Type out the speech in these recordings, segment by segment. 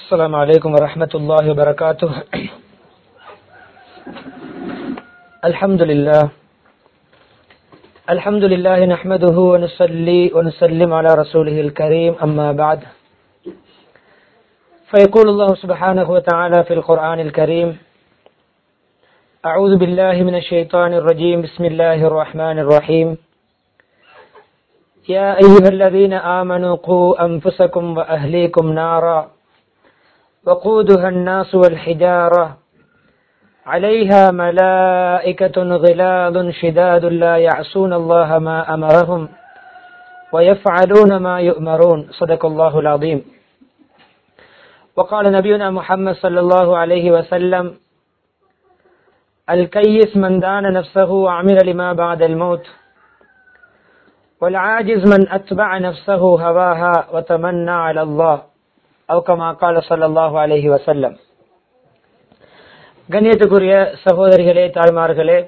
السلام عليكم ورحمة الله وبركاته الحمد لله الحمد لله نحمده ونصلي ونسلم على رسوله الكريم أما بعد فيقول الله سبحانه وتعالى في القرآن الكريم أعوذ بالله من الشيطان الرجيم بسم الله الرحمن الرحيم يا أيها الذين آمنوا قوا أنفسكم وأهليكم نارا وقودها الناس والحجارة عليها ملائكة غلاظ شداد لا يعصون الله ما أمرهم ويفعلون ما يؤمرون صدق الله العظيم وقال نبينا محمد صلى الله عليه وسلم الكيس من دان نفسه وعمل لما بعد الموت والعاجز من أتبع نفسه هواها وتمنى على الله أو كما قال صلى الله عليه وسلم கண்ணியத்துக்குரிய சகோதரிகளே தாய்மார்களே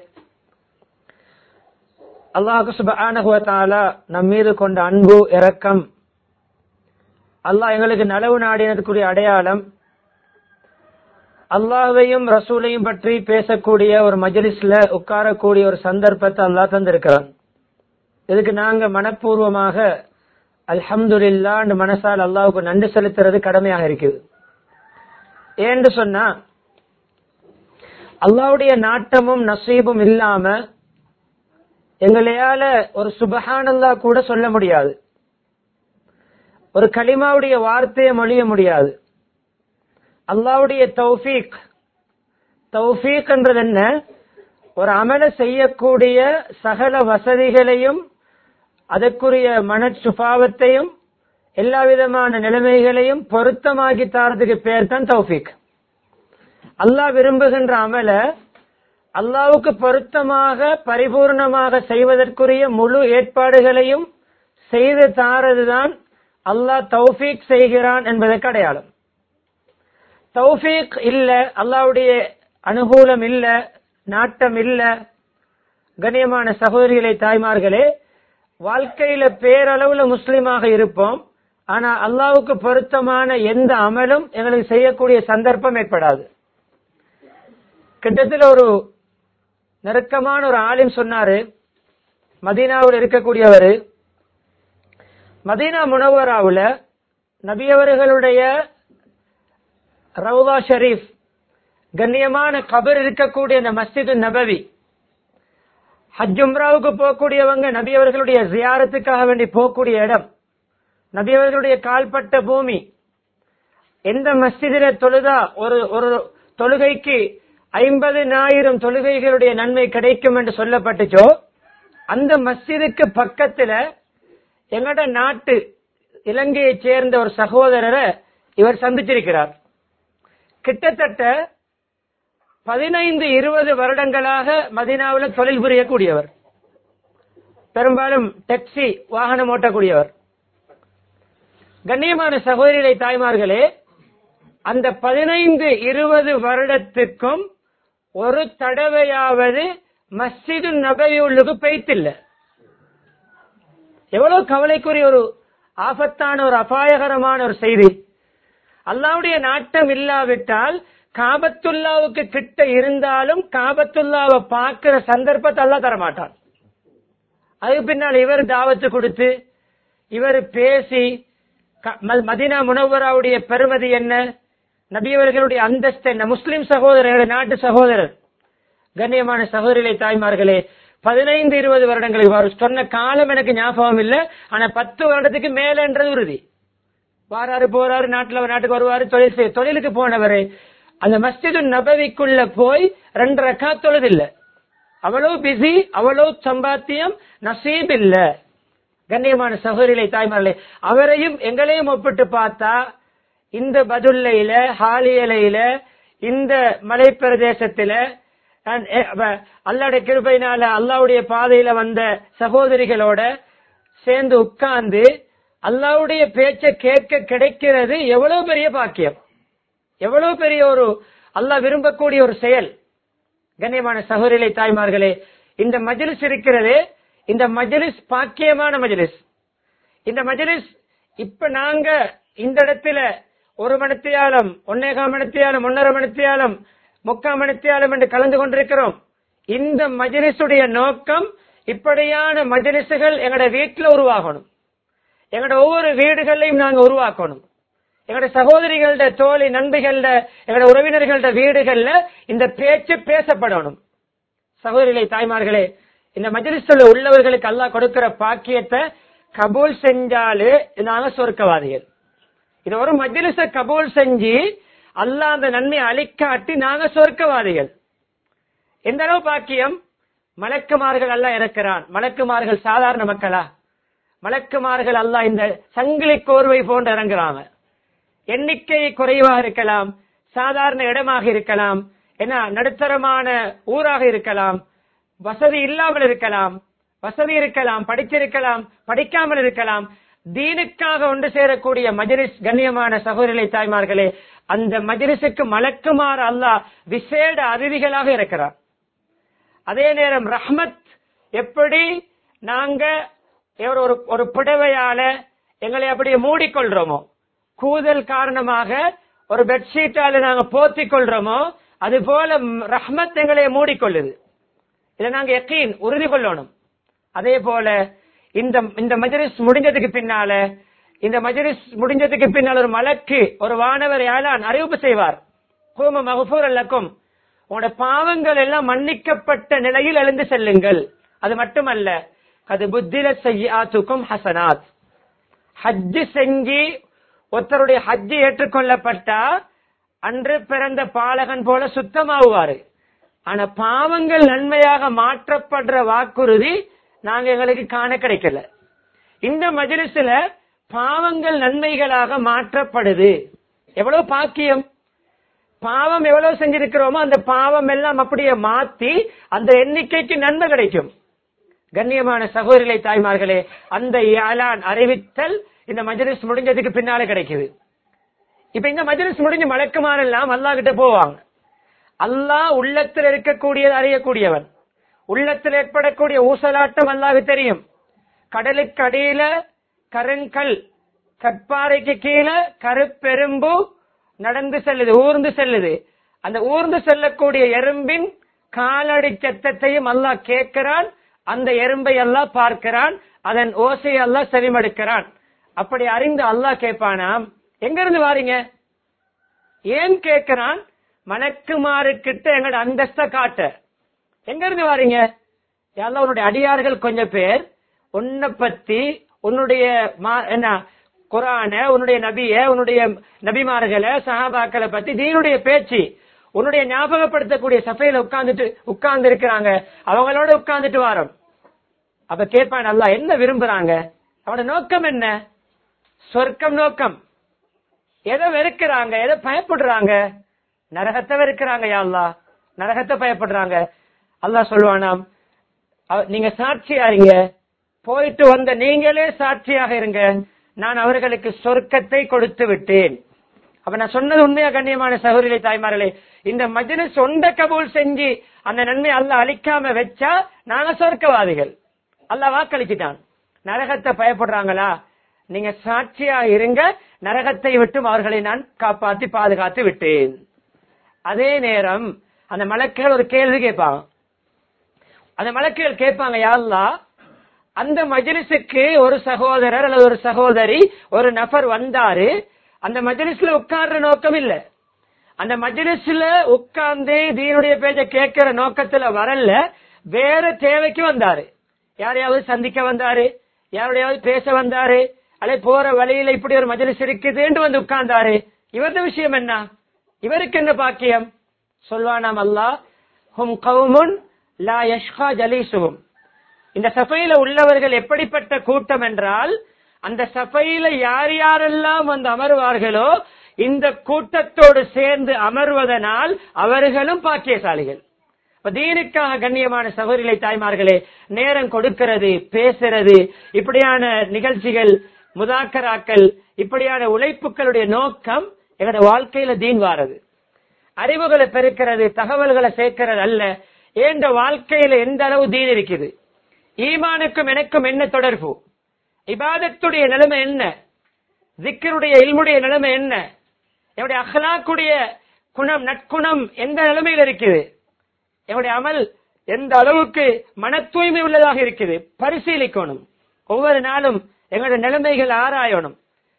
அல்லாஹு சுபானகுவத்தாலா நம் மீது கொண்ட அன்பு இரக்கம் அல்லாஹ் எங்களுக்கு நலவு நாடினதுக்குரிய அடையாளம் அல்லாஹையும் ரசூலையும் பற்றி பேசக்கூடிய ஒரு மஜலிஸ்ல உட்காரக்கூடிய ஒரு சந்தர்ப்பத்தை அல்லாஹ் தந்திருக்கிறான் இதுக்கு நாங்க மனப்பூர்வமாக அல்ஹம்துல்லான்னு மனசால் அல்லாவுக்கு நன்றி செலுத்துறது கடமையாக இருக்குது ஏன்னு சொன்னா அல்லாவுடைய நாட்டமும் நசீபும் இல்லாம எங்களையால ஒரு சுபஹானல்லா கூட சொல்ல முடியாது ஒரு களிமாவுடைய வார்த்தையை மொழிய முடியாது அல்லாவுடைய தௌஃபீக் தௌஃபீக் என்றது என்ன ஒரு அமல செய்யக்கூடிய சகல வசதிகளையும் அதற்குரிய மன சுபாவத்தையும் எல்லா விதமான நிலைமைகளையும் பொருத்தமாக்கி தாரதுக்கு பேர் தான் தௌஃபீக் அல்லாஹ் விரும்புகின்ற அமல அல்லாவுக்கு பொருத்தமாக பரிபூர்ணமாக செய்வதற்குரிய முழு ஏற்பாடுகளையும் செய்து தாரதுதான் அல்லாஹ் தௌஃபீக் செய்கிறான் என்பதற்கு அடையாளம் தௌஃபீக் இல்ல அல்லாவுடைய அனுகூலம் இல்ல நாட்டம் இல்ல கண்ணியமான சகோதரிகளை தாய்மார்களே வாழ்க்கையில பேரளவுல முஸ்லீமாக இருப்போம் ஆனா அல்லாவுக்கு பொருத்தமான எந்த அமலும் எங்களுக்கு செய்யக்கூடிய சந்தர்ப்பம் ஏற்படாது கிட்டத்தில் ஒரு நெருக்கமான ஒரு ஆலிம் சொன்னாரு மதீனாவில் இருக்கக்கூடியவர் மதீனா முனவராவுல நபியவர்களுடைய ரவுதா ஷரீப் கண்ணியமான கபர் இருக்கக்கூடிய அந்த மஸ்ஜிது நபவி ஹஜ்ஜும்ராவுக்கு போகக்கூடியவங்க நபியவர்களுடைய ஜியாரத்துக்காக வேண்டி போகக்கூடிய இடம் நபியவர்களுடைய கால்பட்ட பூமி எந்த மஸ்ஜிதில தொழுதா ஒரு ஒரு தொழுகைக்கு ஐம்பதினாயிரம் தொழுகைகளுடைய நன்மை கிடைக்கும் என்று சொல்லப்பட்டுச்சோ அந்த மஸ்ஜிதுக்கு பக்கத்துல எங்கட நாட்டு இலங்கையை சேர்ந்த ஒரு சகோதரரை இவர் சந்திச்சிருக்கிறார் கிட்டத்தட்ட பதினைந்து இருபது வருடங்களாக மதினாவில் தொழில் புரியக்கூடியவர் பெரும்பாலும் டாக்ஸி வாகனம் ஓட்டக்கூடியவர் கண்ணியமான சகோதரிகளை தாய்மார்களே அந்த பதினைந்து இருபது வருடத்துக்கும் ஒரு தடவையாவது மஸ்ஜிது நபையுள்ளுக்கு பெய்த்தில்ல எவ்வளவு கவலைக்குரிய ஒரு ஆபத்தான ஒரு அபாயகரமான ஒரு செய்தி அல்லாவுடைய நாட்டம் இல்லாவிட்டால் காபத்துல்லாவுக்கு கிட்ட இருந்தாலும் காபத்துல்லாவை பார்க்கிற சந்தர்ப்பத்தை அல்லா தரமாட்டான் அதுக்கு பின்னால் இவர் தாவத்து கொடுத்து இவர் பேசி மதினா முனவராவுடைய பெருமதி என்ன நபியவர்களுடைய அந்தஸ்து என்ன முஸ்லிம் சகோதரர் நாட்டு சகோதரர் கண்ணியமான சகோதரிகளை தாய்மார்களே பதினைந்து இருபது வருடங்களுக்கு வரும் சொன்ன காலம் எனக்கு ஞாபகம் இல்ல ஆனா பத்து வருடத்துக்கு மேலன்றது உறுதி வாராரு போறாரு நாட்டுல நாட்டுக்கு வருவாரு தொழில் செய்ய தொழிலுக்கு போனவரு அந்த மஸ்ஜிது நபவிக்குள்ள போய் ரெண்டு ரக்கா தொழுதில்ல அவ்வளவு பிஸி அவ்வளவு சம்பாத்தியம் நசீப் இல்ல கண்ணியமான சகோதரிகளை தாய்மார்களே அவரையும் எங்களையும் ஒப்பிட்டு பார்த்தா இந்த பதுல்லையில ஹாலியலையில இந்த மலை பிரதேசத்தில அல்லாடைய கிருபையினால அல்லாவுடைய பாதையில வந்த சகோதரிகளோட சேர்ந்து உட்கார்ந்து அல்லாவுடைய பேச்ச கேட்க கிடைக்கிறது எவ்வளவு பெரிய பாக்கியம் எவ்வளவு பெரிய ஒரு அல்லாஹ் விரும்பக்கூடிய ஒரு செயல் கண்ணியமான சகோதரிகளை தாய்மார்களே இந்த மஜ்லிஸ் இருக்கிறது இந்த மஜ்லிஸ் பாக்கியமான மஜ்லிஸ் இந்த மஜ்லிஸ் இப்ப நாங்க இந்த இடத்துல ஒரு மணித்தியாலம் ஒன்னேகால் மணித்தியாலம் ஒன்னரை மணித்தியாலம் முக்கால் மணித்தியாலம் என்று கலந்து கொண்டிருக்கிறோம் இந்த மஜ்லிஸுடைய நோக்கம் இப்படியான மஜ்லிஸுகள் எங்கட வீட்டுல உருவாகணும் எங்கட ஒவ்வொரு வீடுகளையும் நாங்க உருவாக்கணும் எங்கட சகோதரிகளோட தோழி நண்பிகள எங்கட உறவினர்களோட வீடுகள்ல இந்த பேச்சு பேசப்படணும் சகோதரிகளை தாய்மார்களே இந்த மஜ்லிஸ்ல உள்ளவர்களுக்கு அல்லாஹ் கொடுக்கிற பாக்கியத்தை கபூல் செஞ்சாலே நாங்க சொர்க்கவாதிகள் இது ஒரு மஜ்லிஸ கபூல் செஞ்சு அல்லாஹ் அந்த நன்மையை அழிக்காட்டி நாங்க சொர்க்கவாதிகள் எந்த அளவு பாக்கியம் மலக்குமார்கள் அல்லாஹ் இறக்கிறான் மலக்குமார்கள் சாதாரண மக்களா மலக்குமார்கள் அல்லாஹ் இந்த சங்கிலி கோர்வை போன்று இறங்குறாங்க எண்ணிக்கை குறைவாக இருக்கலாம் சாதாரண இடமாக இருக்கலாம் என்ன நடுத்தரமான ஊராக இருக்கலாம் வசதி இல்லாமல் இருக்கலாம் வசதி இருக்கலாம் படிச்சிருக்கலாம் படிக்காமல் இருக்கலாம் தீனுக்காக ஒன்று சேரக்கூடிய மஜ்லிஸ் கண்ணியமான சகோதரிகளை தாய்மார்களே அந்த மஜ்லிஸுக்கு மலக்குமார் அல்லாஹ் விசேட அதிதிகளாக இருக்கிறார் அதே நேரம் ரஹ்மத் எப்படி நாங்க ஒரு- ஒரு ஒரு புடவையால எங்களை அப்படியே மூடிக்கொள்றோமோ கூதல் காரணமாக ஒரு பெட்ஷீட்டால நாங்க போத்திக் கொள்றோமோ அது போல ம், ரஹ்மத் எங்களை மூடிக்கொள்ளுது இதை நாங்க யக்கீன் உறுதி கொள்ளணும் அதே போல இந்த இந்த மஜ்லிஸ் முடிஞ்சதுக்கு பின்னால இந்த மஜ்லிஸ் முடிஞ்சதுக்கு பின்னால் ஒரு மலக்கு ஒரு வானவர் யாழான் அறிவிப்பு செய்வார் கூம மகபூர் அல்லக்கும் உங்களோட பாவங்கள் எல்லாம் மன்னிக்கப்பட்ட நிலையில் எழுந்து செல்லுங்கள் அது மட்டுமல்ல அது புத்தில செய்யாத்துக்கும் ஹசனாத் ஹஜ்ஜு செஞ்சு ஒருத்தருடைய ஹஜ்ஜு ஏற்றுக்கொள்ளப்பட்டா அன்று பிறந்த பாலகன் போல சுத்தமாகுவாரு ஆனா பாவங்கள் நன்மையாக மாற்றப்படுற வாக்குறுதி நாங்க எங்களுக்கு காண கிடைக்கல இந்த மஜ்லிஸ்ல பாவங்கள் நன்மைகளாக மாற்றப்படுது எவ்வளவு பாக்கியம் பாவம் எவ்வளவு செஞ்சிருக்கிறோமோ அந்த பாவம் எல்லாம் அப்படியே மாத்தி அந்த எண்ணிக்கைக்கு நன்மை கிடைக்கும் கண்ணியமான சகோதரிகளை தாய்மார்களே அந்த யாழான் அறிவித்தல் இந்த மஜ்லிஸ் முடிஞ்சதுக்கு பின்னால கிடைக்குது இப்ப இந்த மஜ்லிஸ் முடிஞ்சு மலக்குமார் எல்லாம் அல்லாஹ் கிட்ட போவாங்க அல்லாஹ் உள்ளத்தில் இருக்கக்கூடியது அறியக்கூடியவன் உள்ளத்தில் ஏற்படக்கூடிய ஊசலாட்டம் அல்லாஹ்க்கு தெரியும் கடலுக்கு அடியில கருங்கல் கற்பாறைக்கு கீழே கருப்பெரும்பு நடந்து செல்லுது ஊர்ந்து செல்லுது அந்த ஊர்ந்து செல்லக்கூடிய எறும்பின் காலடி சத்தத்தையும் அல்லாஹ் கேட்கிறான் அந்த எறும்பை அல்லாஹ் பார்க்கிறான் அதன் ஓசை அல்லாஹ் செவிமடுக்கிறான் அப்படி அறிந்து அல்லாஹ் கேட்பானாம் எங்க இருந்து வாரீங்க ஏன் கேட்கிறான் மலக்குமாறு கிட்ட எங்களோட அந்தஸ்த காட்ட எங்க இருந்து வாரீங்க யாரெல்லாம் உன்னுடைய அடியார்கள் கொஞ்சம் பேர் உன்னை பத்தி உன்னுடைய மா- என்ன குரான உன்னுடைய நபிய உன்னுடைய நபிமார்களை சஹாபாக்களை பத்தி தீனுடைய பேச்சு உன்னுடைய ஞாபகப்படுத்தக்கூடிய சபையில உட்கார்ந்துட்டு உட்கார்ந்து இருக்கிறாங்க அவங்களோட உட்கார்ந்துட்டு வாரோம் அப்ப கேட்பான் நல்லா என்ன விரும்புறாங்க அவனோட நோக்கம் என்ன சொர்க்கம் நோக்கம் எதை வெறுக்கிறாங்க எதை பயப்படுறாங்க நரகத்தை வெறுக்கிறாங்க யா அல்லாஹ் நரகத்தை பயப்படுறாங்க அல்லாஹ் சொல்லுவானாம் அவ- நீங்க சாட்சியா இருங்க போயிட்டு வந்த நீங்களே சாட்சியாக இருங்க நான் அவர்களுக்கு சொர்க்கத்தை கொடுத்து விட்டேன் அப்ப நான் சொன்னது உண்மையா கண்ணியமான சகோதரி தாய்மார்களே இந்த மஜ்லிஸ் சொந்த கபூல் செஞ்சு அந்த நன்மை அல்லாஹ் அழிக்காம வச்சா நாங்க சொர்க்கவாதிகள் அல்லாஹ் வாக்களிச்சிட்டான் நரகத்தை பயப்படுறாங்களா நீங்க சாட்சியா இருங்க நரகத்தை விட்டும் அவர்களை நான் காப்பாத்தி பாதுகாத்து விட்டேன் அதே நேரம் அந்த மலக்குகள் ஒரு கேள்வி கேட்பாங்க அந்த மலக்குகள் கேட்பாங்க யா அல்லாஹ் அந்த மஜ்லிஸுக்கு ஒரு சகோதரர் அல்லது ஒரு சகோதரி ஒரு நபர் வந்தாரு அந்த மஜ்லிஸ்ல உட்கார்ற நோக்கம் இல்ல அந்த மஜ்லிஸ்ல உட்கார்ந்து தீனுடைய பேச்ச கேட்கிற நோக்கத்துல வரல வேற தேவைக்கு வந்தாரு யாரையாவது சந்திக்க வந்தாரு யாருடையாவது பேச வந்தாரு அல்ல போற வழியில இப்படி ஒரு மஜ்லிஸ் இருக்குதுன்னு வந்து உட்கார்ந்தாரு இவரது விஷயம் என்ன இவருக்கு என்ன பாக்கியம் சொல்வானாம் அல்லாஹ் ஹும் கவுமுன் லா யஷ்கா ஜலீசுவும் இந்த சபையில உள்ளவர்கள் எப்படிப்பட்ட கூட்டம் என்றால் அந்த சபையில யார் யாரெல்லாம் வந்து அமர்வார்களோ இந்த கூட்டத்தோடு சேர்ந்து அமர்வதனால் அவர்களும் பாக்கியசாலிகள் இப்ப தீனுக்காக கண்ணியமான சகோதரிகளை தாய்மார்களே நேரம் கொடுக்கிறது பேசுறது இப்படியான நிகழ்ச்சிகள் முதாக்கராக்கள் இப்படியான உழைப்புகளுடைய நோக்கம் எங்களோட வாழ்க்கையில தீன் வாரது அறிவுகளை பெருக்கிறது தகவல்களை சேர்க்கிறது அல்ல ஏண்ட வாழ்க்கையில எந்த அளவு தீன் இருக்குது ஈமானுக்கும் எனக்கும் என்ன தொடர்பு இபாதத்துடைய நிலைமை என்ன ஜிக்கருடைய இல்முடைய நிலைமை என்ன என்னுடைய அகலாக்குடைய குணம் நற்குணம் எந்த நிலைமையில் இருக்குது என்னுடைய அமல் எந்த அளவுக்கு மன தூய்மை உள்ளதாக இருக்குது பரிசீலிக்கணும் ஒவ்வொரு நாளும் எங்களுடைய நிலைமைகள் ஆராயணும்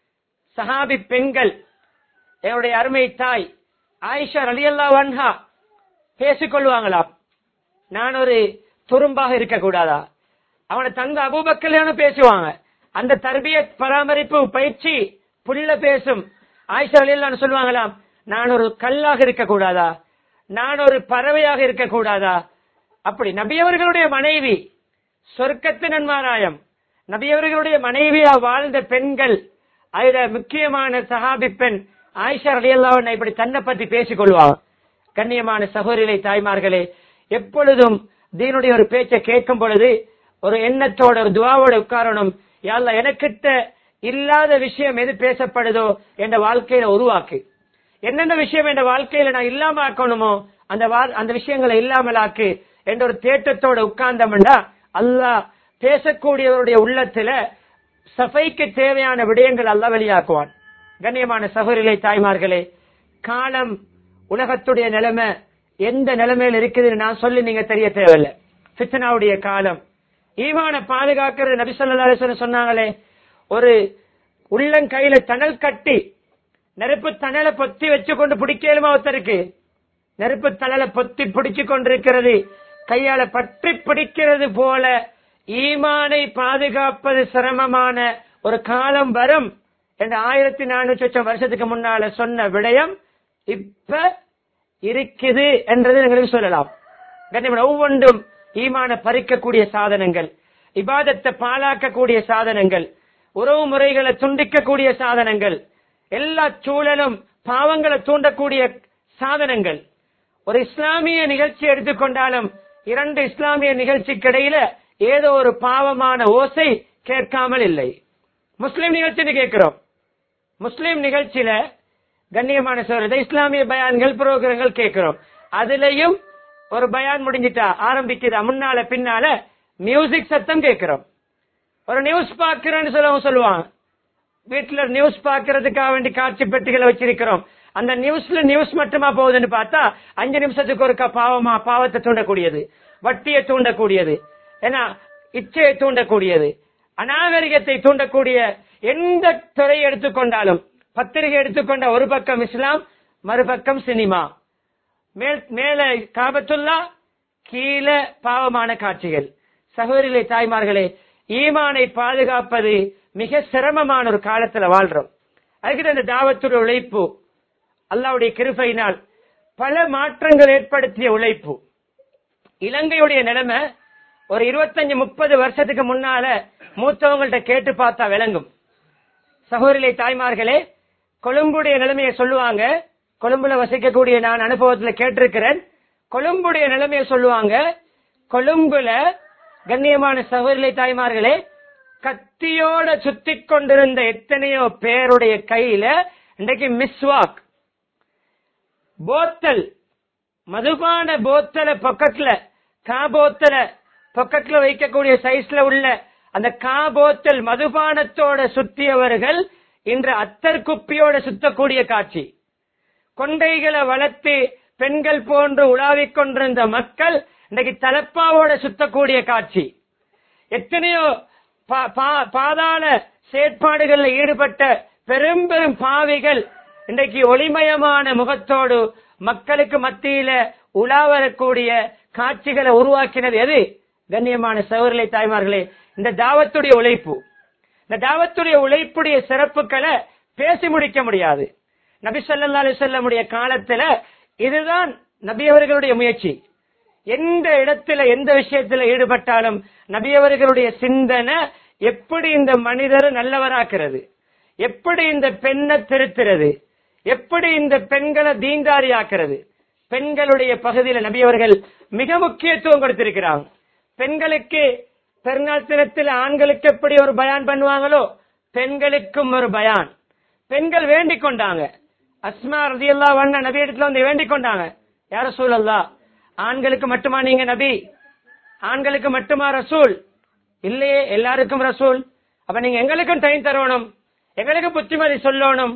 சஹாபி பெண்கள் என்னுடைய அருமை தாய் ஆயிஷா ரலியல்லா வன்ஹா பேசிக்கொள்வாங்களாம் நான் ஒரு துரும்பாக இருக்கக்கூடாதா அவனை தங்க அபூபக்கல்யாணம் பேசுவாங்க அந்த தர்பிய பராமரிப்பு பயிற்சி புள்ள பேசும் ஆயிஷா ரலியல்லான்னு சொல்லுவாங்களாம் நான் ஒரு கல்லாக இருக்கக்கூடாதா நான் ஒரு பறவையாக இருக்கக்கூடாதா அப்படி நபியவர்களுடைய மனைவி சொர்க்கத்து நன்மாராயம் நபியவர்களுடைய மனைவியா வாழ்ந்த பெண்கள் அதுல முக்கியமான சஹாபி பெண் ஆயிஷா ரலியல்லாஹு இப்படி தன்னை பத்தி பேசிக் கொள்வாங்க கண்ணியமான சகோதரிகளை தாய்மார்களே எப்பொழுதும் தீனுடைய ஒரு பேச்சை கேட்கும் பொழுது ஒரு எண்ணத்தோட ஒரு துவாவோட உட்காரணும் யாழ்லா எனக்கிட்ட இல்லாத விஷயம் எது பேசப்படுதோ என்ற வாழ்க்கையில உருவாக்கு என்னென்ன விஷயம் என்ற வாழ்க்கையில நான் இல்லாம ஆக்கணுமோ அந்த வா- அந்த விஷயங்களை இல்லாமலாக்கு என்ற ஒரு தேட்டத்தோட உட்கார்ந்தோம்னா அல்லாஹ் பேசக்கூடியவருடைய உள்ளத்துல சபைக்கு தேவையான விடயங்கள் அல்லாஹ் வெளியாக்குவான் கண்ணியமான சகோதரிகளை தாய்மார்களே காலம் உலகத்துடைய நிலைமை எந்த நிலைமையில் இருக்குதுன்னு நான் சொல்லி நீங்க தெரிய தேவையில்லை ஃபித்னாவுடைய காலம் ஈவான பாதுகாக்கிறது நபி ஸல்லல்லாஹு அலைஹி வஸல்லம் சொன்னாங்களே ஒரு உள்ளங்கையில தணல் கட்டி நெருப்பு தணலை பொத்தி வச்சு கொண்டு பிடிக்கலுமா ஒருத்தருக்கு நெருப்பு தணலை பொத்தி பிடிச்சு கொண்டிருக்கிறது கையால பற்றி பிடிக்கிறது போல ஈமானை பாதுகாப்பது சிரமமான ஒரு காலம் வரும் என்ற ஆயிரத்தி நானூற்றி லட்சம் வருஷத்துக்கு முன்னால சொன்ன விடயம் இப்ப இருக்குது என்றது எங்களுக்கு சொல்லலாம் கண்ணியமான ஒவ்வொன்றும் ஈமான பறிக்கக்கூடிய சாதனங்கள் இபாதத்தை பாழாக்கக்கூடிய சாதனங்கள் உறவு முறைகளை துண்டிக்கக்கூடிய சாதனங்கள் எல்லா சூழலும் பாவங்களை தூண்டக்கூடிய சாதனங்கள் ஒரு இஸ்லாமிய நிகழ்ச்சி எடுத்துக்கொண்டாலும் இரண்டு இஸ்லாமிய நிகழ்ச்சிக்கு இடையில ஏதோ ஒரு பாவமான ஓசை கேட்காமல் இல்லை முஸ்லிம் நிகழ்ச்சின்னு கேட்கிறோம் முஸ்லிம் நிகழ்ச்சியில கண்ணியமான சொல்றது இஸ்லாமிய பயான்கள் புரோகிரங்கள் கேட்கிறோம் அதுலயும் ஒரு பயான் முடிஞ்சிட்டா ஆரம்பிக்குதா முன்னால பின்னால மியூசிக் சத்தம் கேட்கிறோம் ஒரு நியூஸ் பாக்குறேன்னு சொல்லவும் சொல்லுவாங்க வீட்டுல நியூஸ் பாக்குறதுக்காக வேண்டி காட்சி பெட்டிகளை வச்சிருக்கிறோம் அந்த நியூஸ்ல நியூஸ் மட்டுமா போகுதுன்னு பார்த்தா அஞ்சு நிமிஷத்துக்கு ஒரு பாவமா பாவத்தை தூண்டக்கூடியது வட்டியை தூண்டக்கூடியது ஏன்னா இச்சையை தூண்டக்கூடியது அநாகரிகத்தை தூண்டக்கூடிய எந்த துறையை எடுத்துக்கொண்டாலும் பத்திரிகை எடுத்துக்கொண்ட ஒரு பக்கம் இஸ்லாம் மறுபக்கம் சினிமா மேல் மேல காபத்துல்லா கீழே பாவமான காட்சிகள் சகோதரிகளை தாய்மார்களே ஈமானை பாதுகாப்பது மிக சிரமமான ஒரு காலத்துல வாழ்றோம் அதுக்கு இந்த தாவத்துடைய உழைப்பு அல்லாவுடைய கிருபையினால் பல மாற்றங்கள் ஏற்படுத்திய உழைப்பு இலங்கையுடைய நிலைமை ஒரு இருபத்தஞ்சு முப்பது வருஷத்துக்கு முன்னால மூத்தவங்கள்ட்ட கேட்டு பார்த்தா விளங்கும் சகோதரிகளை தாய்மார்களே கொழும்புடைய நிலைமையை சொல்லுவாங்க கொழும்புல வசிக்கக்கூடிய நான் அனுபவத்துல கேட்டிருக்கிறேன் கொழும்புடைய நிலைமையை சொல்லுவாங்க கொழும்புல கண்ணியமான சகோதரிகளை தாய்மார்களே கத்தியோட சுத்தி கொண்டிருந்த எத்தனையோ பேருடைய கையில இன்றைக்கு மிஸ்வாக் போத்தல் மதுபான போத்தல பொக்கெட்ல கா போத்தல பொக்கெட்ல வைக்கக்கூடிய சைஸ்ல உள்ள அந்த கா போத்தல் மதுபானத்தோட சுத்தியவர்கள் இன்று அத்தர் குப்பியோட சுத்தக்கூடிய காட்சி கொண்டைகளை வளர்த்து பெண்கள் போன்று உலாவிக் கொண்டிருந்த மக்கள் இன்றைக்கு தலப்பாவோட சுத்தக்கூடிய காட்சி எத்தனையோ பா- பா- பாதாள செயற்பாடுகள்ல ஈடுபட்ட பெரும் பெரும் பாவிகள் இன்றைக்கு ஒளிமயமான முகத்தோடு மக்களுக்கு மத்தியில உலா வரக்கூடிய காட்சிகளை உருவாக்கினது எது கண்ணியமான சகோதரர்களே தாய்மார்களே இந்த தாவத்துடைய உழைப்பு இந்த தாவத்துடைய உழைப்புடைய சிறப்புகளை பேசி முடிக்க முடியாது நபி ஸல்லல்லாஹு அலைஹி வஸல்லமுடைய காலத்துல இதுதான் நபி அவர்களுடைய முயற்சி எந்த இடத்துல எந்த விஷயத்துல ஈடுபட்டாலும் நபி அவர்களுடைய சிந்தனை எப்படி இந்த மனிதரை நல்லவராக்குறது எப்படி இந்த பெண்ணை திருத்துறது எப்படி இந்த பெண்களை தீண்டாரியாக்குறது பெண்களுடைய பகுதியில நபி அவர்கள் மிக முக்கியத்துவம் கொடுத்திருக்கிறாங்க பெண்களுக்கு பெருநாள் தினத்தில் ஆண்களுக்கு எப்படி ஒரு பயான் பண்ணுவாங்களோ பெண்களுக்கும் ஒரு பயான் பெண்கள் வேண்டிக் கொண்டாங்க அஸ்மா ரதியல்லா வண்ண நபி இடத்துல வந்து வேண்டிக் கொண்டாங்க யார சூழல்லா ஆண்களுக்கு மட்டுமா நீங்க நபி ஆண்களுக்கு மட்டுமா ரசூல் இல்லையே எல்லாருக்கும் ரசூல் அப்ப நீங்க எங்களுக்கும் டைம் தரணும் எங்களுக்கு புத்திமதி சொல்லணும்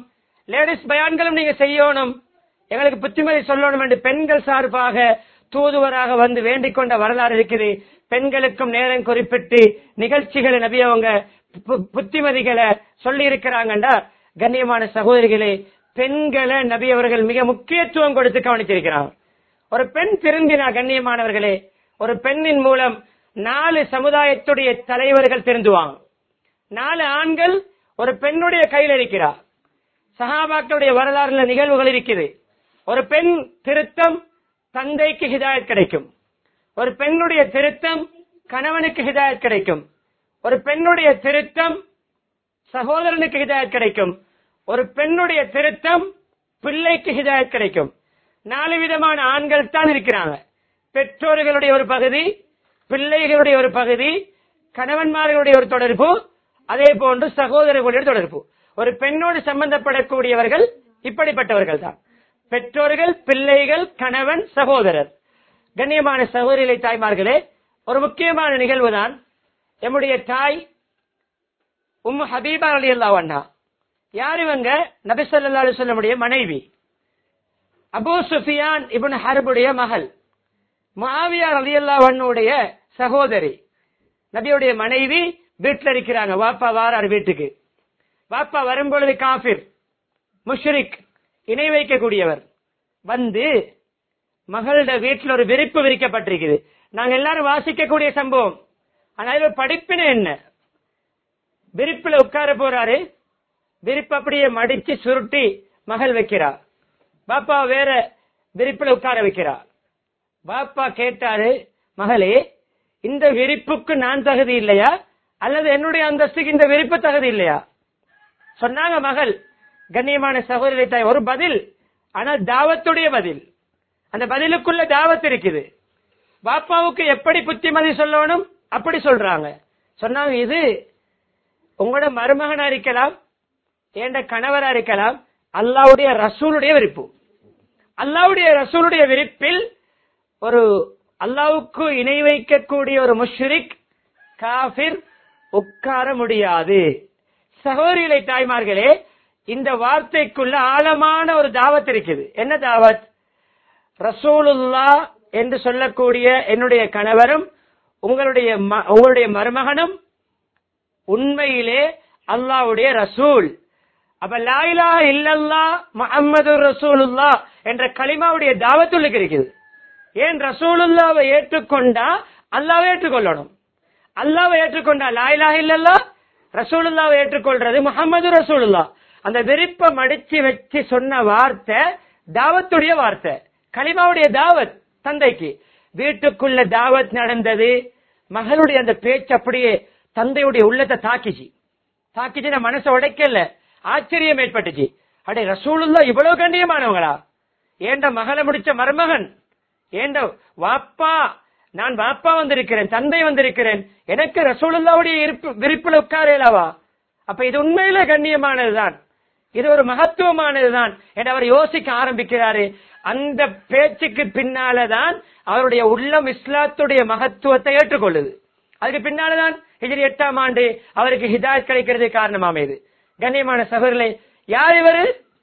லேடிஸ் பயான்களும் நீங்க செய்யணும் எங்களுக்கு புத்திமதி சொல்லணும் என்று பெண்கள் சார்பாக தூதுவராக வந்து வேண்டிக் கொண்ட வரலாறு இருக்குது பெண்களுக்கும் நேரம் குறிப்பிட்டு நிகழ்ச்சிகளை நபி அவங்க பு- புத்திமதிகளை சொல்லி இருக்கிறாங்கண்டா கண்ணியமான சகோதரிகளே பெண்களை நபி அவர்கள் மிக முக்கியத்துவம் கொடுத்து கவனிச்சிருக்கிறார் ஒரு பெண் திருந்தினா கண்ணியமானவர்களே ஒரு பெண்ணின் மூலம் நாலு சமுதாயத்துடைய தலைவர்கள் திருந்துவாங்க நாலு ஆண்கள் ஒரு பெண்ணுடைய கையில் இருக்கிறார் சஹாபாக்களுடைய வரலாறுல நிகழ்வுகள் இருக்குது ஒரு பெண் திருத்தம் தந்தைக்கு ஹிதாயத் கிடைக்கும் ஒரு பெண்ணுடைய திருத்தம் கணவனுக்கு ஹிதாயத் கிடைக்கும் ஒரு பெண்ணுடைய திருத்தம் சகோதரனுக்கு ஹிதாயத் கிடைக்கும் ஒரு பெண்ணுடைய திருத்தம் பிள்ளைக்கு ஹிதாயத் கிடைக்கும் நாலு விதமான ஆண்கள் தான் இருக்கிறாங்க பெற்றோர்களுடைய ஒரு பகுதி பிள்ளைகளுடைய ஒரு பகுதி கணவன்மார்களுடைய ஒரு தொடர்பு அதே போன்று சகோதரர்களுடைய தொடர்பு ஒரு பெண்ணோடு சம்பந்தப்படக்கூடியவர்கள் இப்படிப்பட்டவர்கள் தான் பெற்றோர்கள் பிள்ளைகள் கணவன் சகோதரர் கண்ணியமான சகோதரிகளை தாய்மார்களே ஒரு முக்கியமான நிகழ்வு தான் எம்முடைய தாய் உம்மு ஹபீபா அலி அண்ணா யார் இவங்க நபி ஸல்லல்லாஹு அலைஹி வஸல்லமுடைய மனைவி அபூ சுஃபியான் இப்னு ஹர்புடைய மகள் முஆவியா ரலியல்லாஹு அன்ஹுடைய சகோதரி நபியுடைய மனைவி வீட்டுல இருக்கிறாங்க வாப்பா வாரார் வீட்டுக்கு வாப்பா வரும்பொழுது காஃபிர் முஷ்ரிக் இணை வைக்கக்கூடியவர் வந்து மகளோட வீட்டுல ஒரு விரிப்பு விரிக்கப்பட்டிருக்குது நாங்க எல்லாரும் வாசிக்கக்கூடிய சம்பவம் ஆனா இதுல ஒரு படிப்பினை என்ன விரிப்புல உட்கார போறாரு விரிப்பு அப்படியே மடிச்சு சுருட்டி மகள் வைக்கிறா பாப்பா வேற விரிப்புல உட்கார வைக்கிறா பாப்பா கேட்டாரு மகளே இந்த விரிப்புக்கு நான் தகுதி இல்லையா அல்லது என்னுடைய அந்தஸ்துக்கு இந்த விரிப்பு தகுதி இல்லையா சொன்னாங்க மகள் கண்ணியமான சகோதரி தாய் ஒரு பதில் ஆனால் தாவத்துடைய பதில் அந்த பதிலுக்குள்ள தாவத் இருக்குது பாப்பாவுக்கு எப்படி புத்திமதி சொல்லணும் அப்படி சொல்றாங்க சொன்னாங்க இது உங்களோட மருமகனா இருக்கலாம் ஏண்ட கணவரா இருக்கலாம் அல்லாவுடைய ரசூலுடைய விருப்பு அல்லாவுடைய ரசூலுடைய விருப்பில் ஒரு அல்லாவுக்கு இணை வைக்கக்கூடிய ஒரு முஷ்ரிக் காபிர் உட்கார முடியாது சகோதரிகளை தாய்மார்களே இந்த வார்த்தைக்குள்ள ஆழமான ஒரு தாவத் இருக்குது என்ன தாவத் ரசூலுல்லா என்று சொல்லக்கூடிய என்னுடைய கணவரும் உங்களுடைய ம- உங்களுடைய மருமகனும் உண்மையிலே அல்லாஹ்வுடைய ரசூல் அப்ப லாயிலா இல்லல்லா முஹம்மது ரசூலுல்லா என்ற கலிமாவுடைய தாவத்துள்ளுக்கு இருக்குது ஏன் ரசூலுல்லாவை ஏற்றுக்கொண்டா அல்லாவை ஏற்றுக்கொள்ளணும் அல்லாவை ஏற்றுக்கொண்டா லாயிலா இல்லல்லா ரசூலுல்லாவை ஏற்றுக்கொள்றது முஹம்மது ரசூலுல்லா அந்த விருப்பம் அடிச்சு வச்சு சொன்ன வார்த்தை தாவத்துடைய வார்த்தை கலிமாவுடைய தாவத் தந்தைக்கு வீட்டுக்குள்ள தாவத் நடந்தது மகளுடைய அந்த பேச்சு அப்படியே தந்தையுடைய உள்ளத்தை தாக்கிச்சு தாக்கிச்சு மனசை உடைக்கல ஆச்சரியம் ஏற்பட்டுச்சு அடே ரசூலுல்லா இவ்வளவு கண்ணியமானவங்களா ஏண்ட மகளை முடிச்ச மருமகன் ஏண்ட வாப்பா நான் வாப்பா வந்திருக்கிறேன் தந்தை வந்திருக்கிறேன் எனக்கு ரசூலுல்லாவுடைய இருப்பு விருப்பில் உட்காரலாவா அப்ப இது உண்மையில கண்ணியமானதுதான் இது ஒரு மகத்துவமானதுதான் என்று அவர் யோசிக்க ஆரம்பிக்கிறாரு அந்த பேச்சுக்கு பின்னாலதான் அவருடைய உள்ளம் இஸ்லாத்துடைய மகத்துவத்தை ஏற்றுக்கொள்ளுது அதுக்கு பின்னாலதான் ஹிஜ்ரி எட்டாம் ஆண்டு அவருக்கு ஹிதாயத் கிடைக்கிறது காரணமாமது கண்ணியமான சகோதரர்களே யார் இவரு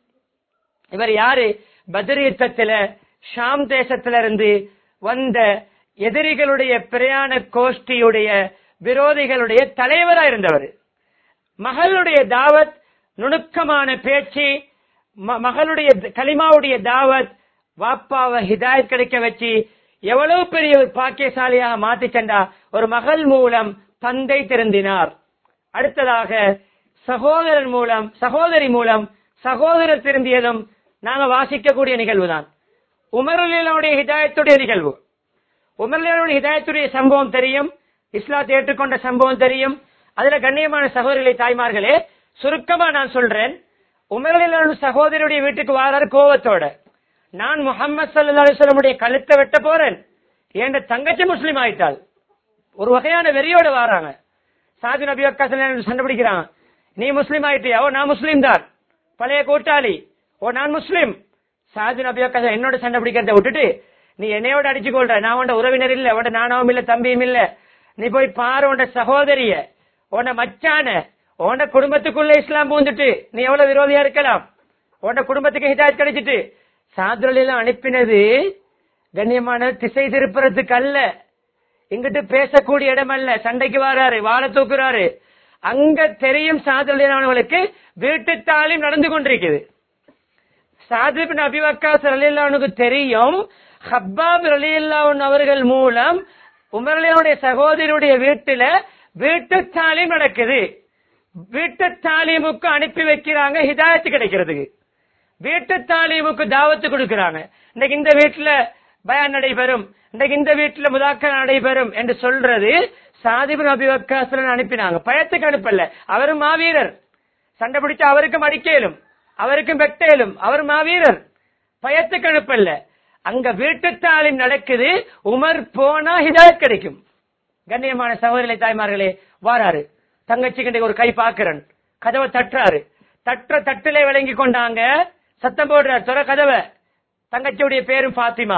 இவர் யாரு பத்ர் யுத்தத்துல ஷாம் தேசத்துல இருந்து வந்த எதிரிகளுடைய பிரயாண கோஷ்டியுடைய விரோதிகளுடைய தலைவரா இருந்தவர் மகளுடைய தாவத் நுணுக்கமான பேச்சு ம- மகளுடைய த- கலிமாவுடைய தாவத் வாப்பாவை ஹிதாயத் கிடைக்க வச்சு எவ்வளவு பெரிய ஒரு பாக்கியசாலியாக மாத்தி சென்றா ஒரு மகள் மூலம் தந்தை திருந்தினார் அடுத்ததாக சகோதரன் மூலம் சகோதரி மூலம் சகோதரர் திருந்தியதும் நாங்க வாசிக்கக்கூடிய நிகழ்வுதான் உமருடைய ஹிதாயத்துடைய நிகழ்வு உமர்லியனுடைய ஹிதாயத்துடைய சம்பவம் தெரியும் இஸ்லாத்தை ஏற்றுக்கொண்ட சம்பவம் தெரியும் அதுல கண்ணியமான சகோதரிகளை தாய்மார்களே சுருக்கமா நான் சொல்றேன் உமர்லியனோட சகோதரியுடைய வீட்டுக்கு வாராரு கோவத்தோட நான் முகமது சல்லா அலிஸ்லமுடைய கழுத்தை வெட்ட போறேன் என் தங்கச்சி முஸ்லீம் ஆயிட்டாள் ஒரு வகையான வெறியோட வராங்க சாதி நபி அக்கா சண்டை பிடிக்கிறாங்க நீ முஸ்லீம் ஆயிட்டியா ஓ நான் முஸ்லீம் தான் பழைய கூட்டாளி ஓ நான் முஸ்லீம் சாதி நபி அக்கா என்னோட சண்டை பிடிக்கிறத விட்டுட்டு நீ என்னையோட அடிச்சு கொள்ற நான் உண்ட உறவினர் இல்ல உண்ட நானாவும் இல்ல தம்பியும் இல்ல நீ போய் பாரு உண்ட சகோதரிய உன்ட மச்சான உன்ட குடும்பத்துக்குள்ள இஸ்லாம் பூந்துட்டு நீ எவ்வளவு விரோதியா இருக்கலாம் உன்னோட குடும்பத்துக்கு ஹிதாயத் கிடைச்சிட்டு சாதுரலாம் அனுப்பினது கண்ணியமான திசை திருப்புறதுக்கு அல்ல இங்கிட்டு பேசக்கூடிய இடம் அல்ல சண்டைக்கு வராரு வாழ தூக்குறாரு அங்க தெரியும் சாதுரலானவர்களுக்கு வீட்டு தாலிம் நடந்து கொண்டிருக்குது சாதிபின் அபிவக்காஸ் ரலியல்லாவுக்கு தெரியும் ஹப்பாப் ரலியல்லாவுன் அவர்கள் மூலம் உமரலியனுடைய சகோதரியுடைய வீட்டுல வீட்டு தாலிம் நடக்குது வீட்டு தாலீமுக்கு அனுப்பி வைக்கிறாங்க ஹிதாயத்து கிடைக்கிறதுக்கு வீட்டு தாலீமுக்கு தாவத்து கொடுக்கறாங்க இன்னைக்கு இந்த வீட்டுல பயான் நடைபெறும் இன்னைக்கு இந்த வீட்டுல முதாக்கர் நடைபெறும் என்று சொல்றது சாதிபின் அபிவக்காசன் அனுப்பினாங்க பயத்துக்கு அனுப்பல அவரும் மாவீரர் சண்டை பிடிச்சு அவருக்கும் அடிக்கலும் அவருக்கும் வெட்டேலும் அவர் மாவீரர் பயத்துக்கு அனுப்பல அங்க வீட்டு தாலீம் நடக்குது உமர் போனா ஹிதாயத் கிடைக்கும் கண்ணியமான சகோதரி தாய்மார்களே வாராரு தங்கச்சி கிட்ட ஒரு கை பாக்குறன் கதவை தட்டுறாரு தட்டுற தட்டிலே விளங்கி கொண்டாங்க சத்தம் போடுறார் துற கதவை தங்கச்சியுடைய பேரும் பாத்திமா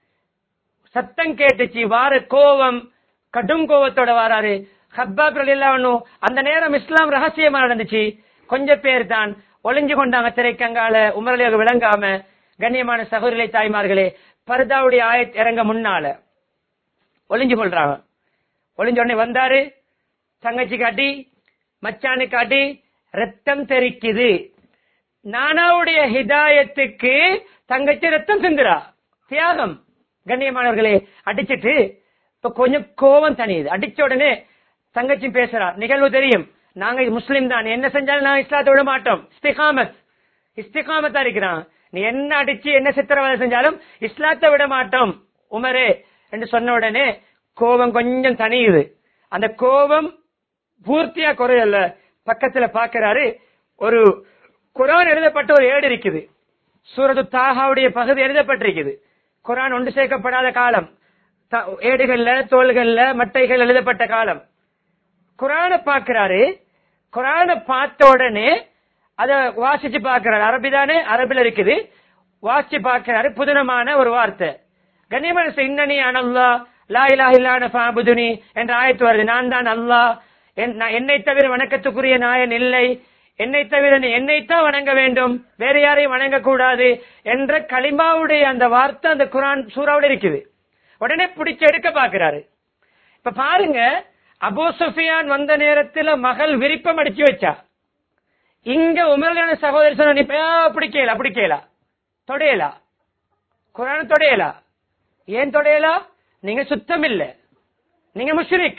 சத்தம் கேட்டுச்சு வார கோவம் கடும் கோவத்தோட வாராரு ஹப்பாப் ரலியல்லாஹு அந்த நேரம் இஸ்லாம் ரகசியமா நடந்துச்சு கொஞ்ச பேர் தான் ஒளிஞ்சு கொண்டாங்க திரைக்கங்கால உமரலியாக விளங்காம கண்ணியமான சகோதரிகளை தாய்மார்களே பர்தாவுடைய ஆயத் இறங்க முன்னால ஒளிஞ்சு கொள்றாங்க ஒளிஞ்ச உடனே வந்தாரு தங்கச்சி காட்டி மச்சானு காட்டி ரத்தம் தெரிக்குது நானாவுடைய ஹிதாயத்துக்கு தங்கச்சி ரத்தம் சிந்துரா தியாகம் கண்ணியமானவர்களே அடிச்சிட்டு இப்ப கொஞ்சம் கோபம் தனியுது அடிச்ச உடனே தங்கச்சி பேசுறா நிகழ்வு தெரியும் நாங்க முஸ்லிம் தான் என்ன செஞ்சாலும் நான் இஸ்லாத்தை விட மாட்டோம் இஸ்திகாமத் இஸ்திகாமத்தா இருக்கிறான் நீ என்ன அடிச்சு என்ன சித்திரவதை செஞ்சாலும் இஸ்லாத்தை விட மாட்டோம் உமரே என்று சொன்ன உடனே கோபம் கொஞ்சம் தனியுது அந்த கோபம் பூர்த்தியா குறையல்ல பக்கத்துல பாக்குறாரு ஒரு குரான் எழுதப்பட்ட ஒரு ஏடு இருக்குது சூரது தாகாவுடைய பகுதி எழுதப்பட்டிருக்குது குரான் ஒன்று சேர்க்கப்படாத காலம் த- ஏடுகள்ல தோள்கள்ல மட்டைகள் எழுதப்பட்ட காலம் குரானை பார்க்கிறாரு குரானை பார்த்த உடனே அத வாசிச்சு பார்க்கிறாரு அரபி தானே அரபில இருக்குது வாசிச்சு பார்க்கிறாரு புதினமான ஒரு வார்த்தை கண்ணியமான இன்னனி அனல்லா லா இலாஹ இல்லான ஃபாபுதுனி என்ற ஆயத்து வருது நான் தான் அல்லாஹ் என்- நான் என்னை தவிர வணக்கத்துக்குரிய நாயன் இல்லை என்னை தவிர நீ என்னைத்தான் வணங்க வேண்டும் வேற யாரையும் வணங்க கூடாது என்ற களிமாவுடைய அந்த வார்த்தை அந்த குரான் சூறாவோட இருக்குது உடனே பிடிச்சு எடுக்க பாக்குறாரு இப்ப பாருங்க அபூ சுஃபியான் வந்த நேரத்துல மகள் விருப்பம் அடிச்சு வச்சா இங்க உமரலான சகோதரி சொன்ன நீ பே- பிடிக்கல பிடிக்கல தொடையலா குரான் தொடையலா ஏன் தொடையலா நீங்க சுத்தம் இல்ல நீங்க முஷ்ரிக்